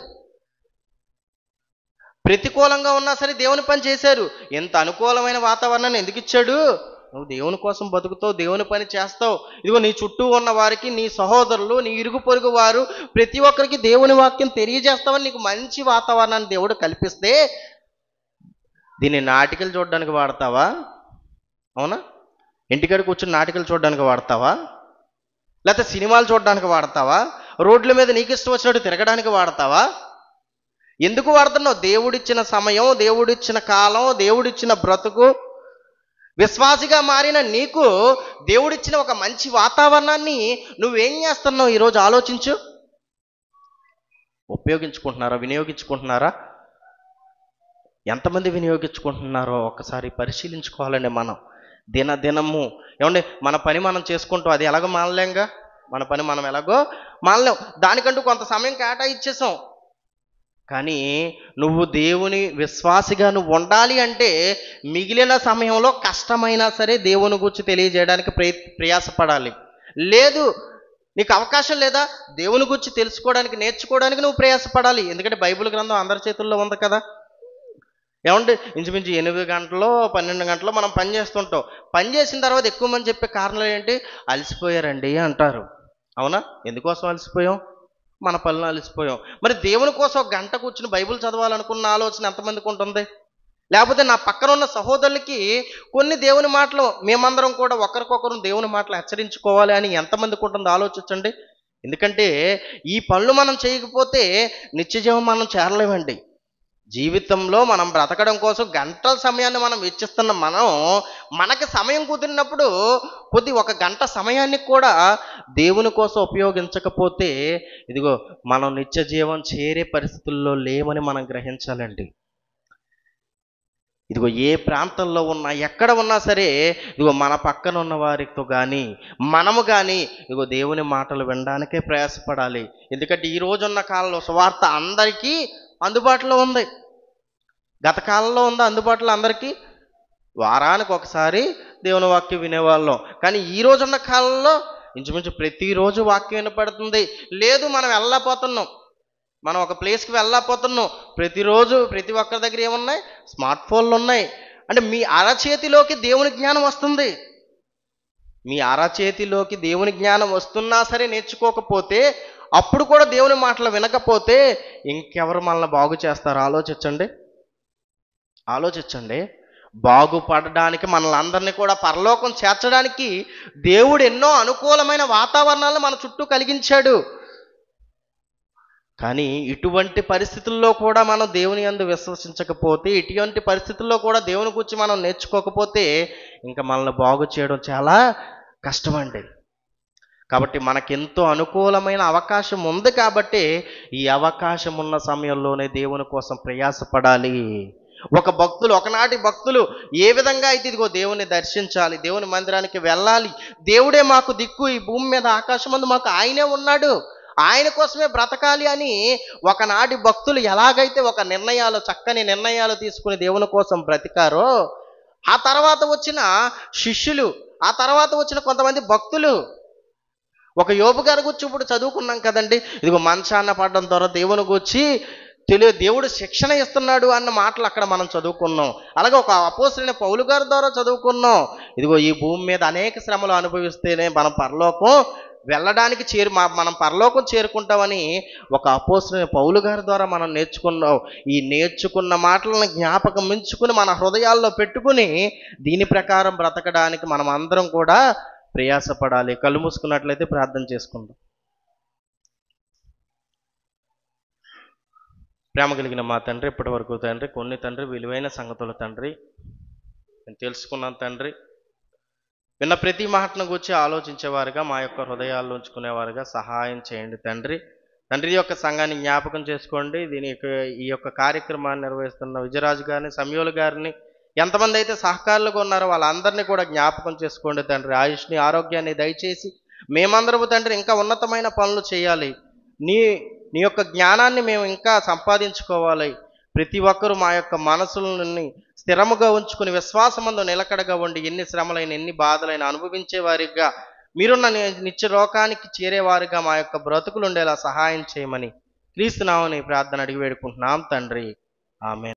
ప్రతికూలంగా ఉన్నా సరే దేవుని పని చేశారు ఎంత అనుకూలమైన వాతావరణాన్ని ఎందుకు ఇచ్చాడు నువ్వు దేవుని కోసం బతుకుతావు దేవుని పని చేస్తావు ఇదిగో నీ చుట్టూ ఉన్న వారికి నీ సహోదరులు నీ ఇరుగు పొరుగు వారు ప్రతి ఒక్కరికి దేవుని వాక్యం తెలియజేస్తావని నీకు మంచి వాతావరణాన్ని దేవుడు కల్పిస్తే దీన్ని నాటికలు చూడడానికి వాడతావా అవునా ఇంటికాడ కూర్చొని నాటికలు చూడడానికి వాడతావా లేకపోతే సినిమాలు చూడడానికి వాడతావా రోడ్ల మీద నీకు ఇష్టం వచ్చినట్టు తిరగడానికి వాడతావా ఎందుకు వాడుతున్నావు దేవుడిచ్చిన సమయం దేవుడిచ్చిన కాలం దేవుడిచ్చిన బ్రతుకు విశ్వాసిగా మారిన నీకు దేవుడిచ్చిన ఒక మంచి వాతావరణాన్ని నువ్వేం చేస్తున్నావు ఈరోజు ఆలోచించు ఉపయోగించుకుంటున్నారా వినియోగించుకుంటున్నారా ఎంతమంది వినియోగించుకుంటున్నారో ఒకసారి పరిశీలించుకోవాలండి మనం దిన దినము ఏమండి మన పని మనం చేసుకుంటూ అది ఎలాగో మానలేంగా మన పని మనం ఎలాగో మానలేం దానికంటూ కొంత సమయం కేటాయించేసాం కానీ నువ్వు దేవుని విశ్వాసిగా నువ్వు ఉండాలి అంటే మిగిలిన సమయంలో కష్టమైనా సరే దేవుని గురించి తెలియజేయడానికి ప్రయ ప్రయాసపడాలి లేదు నీకు అవకాశం లేదా దేవుని గురించి తెలుసుకోవడానికి నేర్చుకోవడానికి నువ్వు ప్రయాసపడాలి ఎందుకంటే బైబిల్ గ్రంథం అందరి చేతుల్లో ఉంది కదా ఏమంటే ఇంచుమించు ఎనిమిది గంటలు పన్నెండు గంటలు మనం పని చేస్తుంటాం పని చేసిన తర్వాత ఎక్కువ మంది చెప్పే కారణాలు ఏంటి అలసిపోయారండి అంటారు అవునా ఎందుకోసం అలసిపోయాం మన పనులు అలసిపోయాం మరి దేవుని కోసం ఒక గంట కూర్చుని బైబిల్ చదవాలనుకున్న ఆలోచన ఎంతమందికి ఉంటుంది లేకపోతే నా పక్కన ఉన్న సహోదరులకి కొన్ని దేవుని మాటలు మేమందరం కూడా ఒకరికొకరు దేవుని మాటలు హెచ్చరించుకోవాలి అని ఎంతమందికి ఉంటుందో ఆలోచించండి ఎందుకంటే ఈ పనులు మనం చేయకపోతే నిత్యజీవం మనం చేరలేమండి జీవితంలో మనం బ్రతకడం కోసం గంటల సమయాన్ని మనం వెచ్చిస్తున్న మనం మనకి సమయం కుదిరినప్పుడు కొద్ది ఒక గంట సమయాన్ని కూడా దేవుని కోసం ఉపయోగించకపోతే ఇదిగో మనం నిత్య జీవం చేరే పరిస్థితుల్లో లేమని మనం గ్రహించాలండి ఇదిగో ఏ ప్రాంతంలో ఉన్నా ఎక్కడ ఉన్నా సరే ఇదిగో మన పక్కన ఉన్న వారితో కానీ మనము కానీ ఇదిగో దేవుని మాటలు వినడానికే ప్రయాసపడాలి ఎందుకంటే ఈ రోజున్న కాలంలో సువార్త అందరికీ అందుబాటులో ఉంది గత కాలంలో ఉందా అందుబాటులో అందరికీ వారానికి ఒకసారి దేవుని వాక్యం వినేవాళ్ళం కానీ ఈ రోజున్న కాలంలో ఇంచుమించు ప్రతిరోజు వాక్యం వినపడుతుంది లేదు మనం వెళ్ళలేకపోతున్నాం మనం ఒక ప్లేస్కి వెళ్ళలేకపోతున్నాం ప్రతిరోజు ప్రతి ఒక్కరి దగ్గర ఏమున్నాయి స్మార్ట్ ఫోన్లు ఉన్నాయి అంటే మీ అరచేతిలోకి దేవుని జ్ఞానం వస్తుంది మీ అరచేతిలోకి దేవుని జ్ఞానం వస్తున్నా సరే నేర్చుకోకపోతే అప్పుడు కూడా దేవుని మాటలు వినకపోతే ఇంకెవరు మనల్ని బాగు చేస్తారు ఆలోచించండి ఆలోచించండి బాగుపడడానికి మనల్ని అందరినీ కూడా పరలోకం చేర్చడానికి దేవుడు ఎన్నో అనుకూలమైన వాతావరణాలను మన చుట్టూ కలిగించాడు కానీ ఇటువంటి పరిస్థితుల్లో కూడా మనం దేవుని యందు విశ్వసించకపోతే ఇటువంటి పరిస్థితుల్లో కూడా దేవుని గురించి మనం నేర్చుకోకపోతే ఇంకా మనల్ని బాగు చేయడం చాలా కష్టమండి కాబట్టి మనకెంతో అనుకూలమైన అవకాశం ఉంది కాబట్టి ఈ అవకాశం ఉన్న సమయంలోనే దేవుని కోసం ప్రయాసపడాలి ఒక భక్తులు ఒకనాటి భక్తులు ఏ విధంగా అయితే ఇదిగో దేవుని దర్శించాలి దేవుని మందిరానికి వెళ్ళాలి దేవుడే మాకు దిక్కు ఈ భూమి మీద ఆకాశం ముందు మాకు ఆయనే ఉన్నాడు ఆయన కోసమే బ్రతకాలి అని ఒకనాటి భక్తులు ఎలాగైతే ఒక నిర్ణయాలు చక్కని నిర్ణయాలు తీసుకుని దేవుని కోసం బ్రతికారో ఆ తర్వాత వచ్చిన శిష్యులు ఆ తర్వాత వచ్చిన కొంతమంది భక్తులు ఒక యోబు గారి గురించి ఇప్పుడు చదువుకున్నాం కదండి ఇదిగో మంచాన్న పడడం ద్వారా దేవుని గురించి తెలియ దేవుడు శిక్షణ ఇస్తున్నాడు అన్న మాటలు అక్కడ మనం చదువుకున్నాం అలాగే ఒక అపోసరైన పౌలు గారి ద్వారా చదువుకున్నాం ఇదిగో ఈ భూమి మీద అనేక శ్రమలు అనుభవిస్తేనే మనం పరలోకం వెళ్ళడానికి చేరు మా- మనం పరలోకం చేరుకుంటామని ఒక అపోసరైన పౌలు గారి ద్వారా మనం నేర్చుకున్నాం ఈ నేర్చుకున్న మాటలను జ్ఞాపకం ఉంచుకుని మన హృదయాల్లో పెట్టుకుని దీని ప్రకారం బ్రతకడానికి మనం అందరం కూడా ప్రయాసపడాలి కళ్ళు మూసుకున్నట్లయితే ప్రార్థన చేసుకుందాం ప్రేమ కలిగిన మా తండ్రి ఇప్పటి వరకు తండ్రి కొన్ని తండ్రి విలువైన సంగతులు తండ్రి నేను తెలుసుకున్నాను తండ్రి విన్న ప్రతి మాటను గురించి ఆలోచించేవారుగా మా యొక్క హృదయాల్లో ఉంచుకునేవారుగా సహాయం చేయండి తండ్రి తండ్రి ఈ యొక్క సంఘాన్ని జ్ఞాపకం చేసుకోండి దీని యొక్క ఈ యొక్క కార్యక్రమాన్ని నిర్వహిస్తున్న విజయరాజు గారిని సంయోలు గారిని ఎంతమంది అయితే సహకారులుగా ఉన్నారో వాళ్ళందరినీ కూడా జ్ఞాపకం చేసుకోండి తండ్రి ఆయుష్ని ఆరోగ్యాన్ని దయచేసి మేమందరము తండ్రి ఇంకా ఉన్నతమైన పనులు చేయాలి నీ నీ యొక్క జ్ఞానాన్ని మేము ఇంకా సంపాదించుకోవాలి ప్రతి ఒక్కరూ మా యొక్క మనసులని స్థిరముగా ఉంచుకుని విశ్వాసమందు నిలకడగా ఉండి ఎన్ని శ్రమలైన ఎన్ని బాధలైన అనుభవించే వారిగా మీరున్న ని- నిత్య లోకానికి చేరేవారుగా మా యొక్క బ్రతుకులు ఉండేలా సహాయం చేయమని క్రీస్తునామని ప్రార్థన అడిగి వేడుకుంటున్నాం తండ్రి ఆమె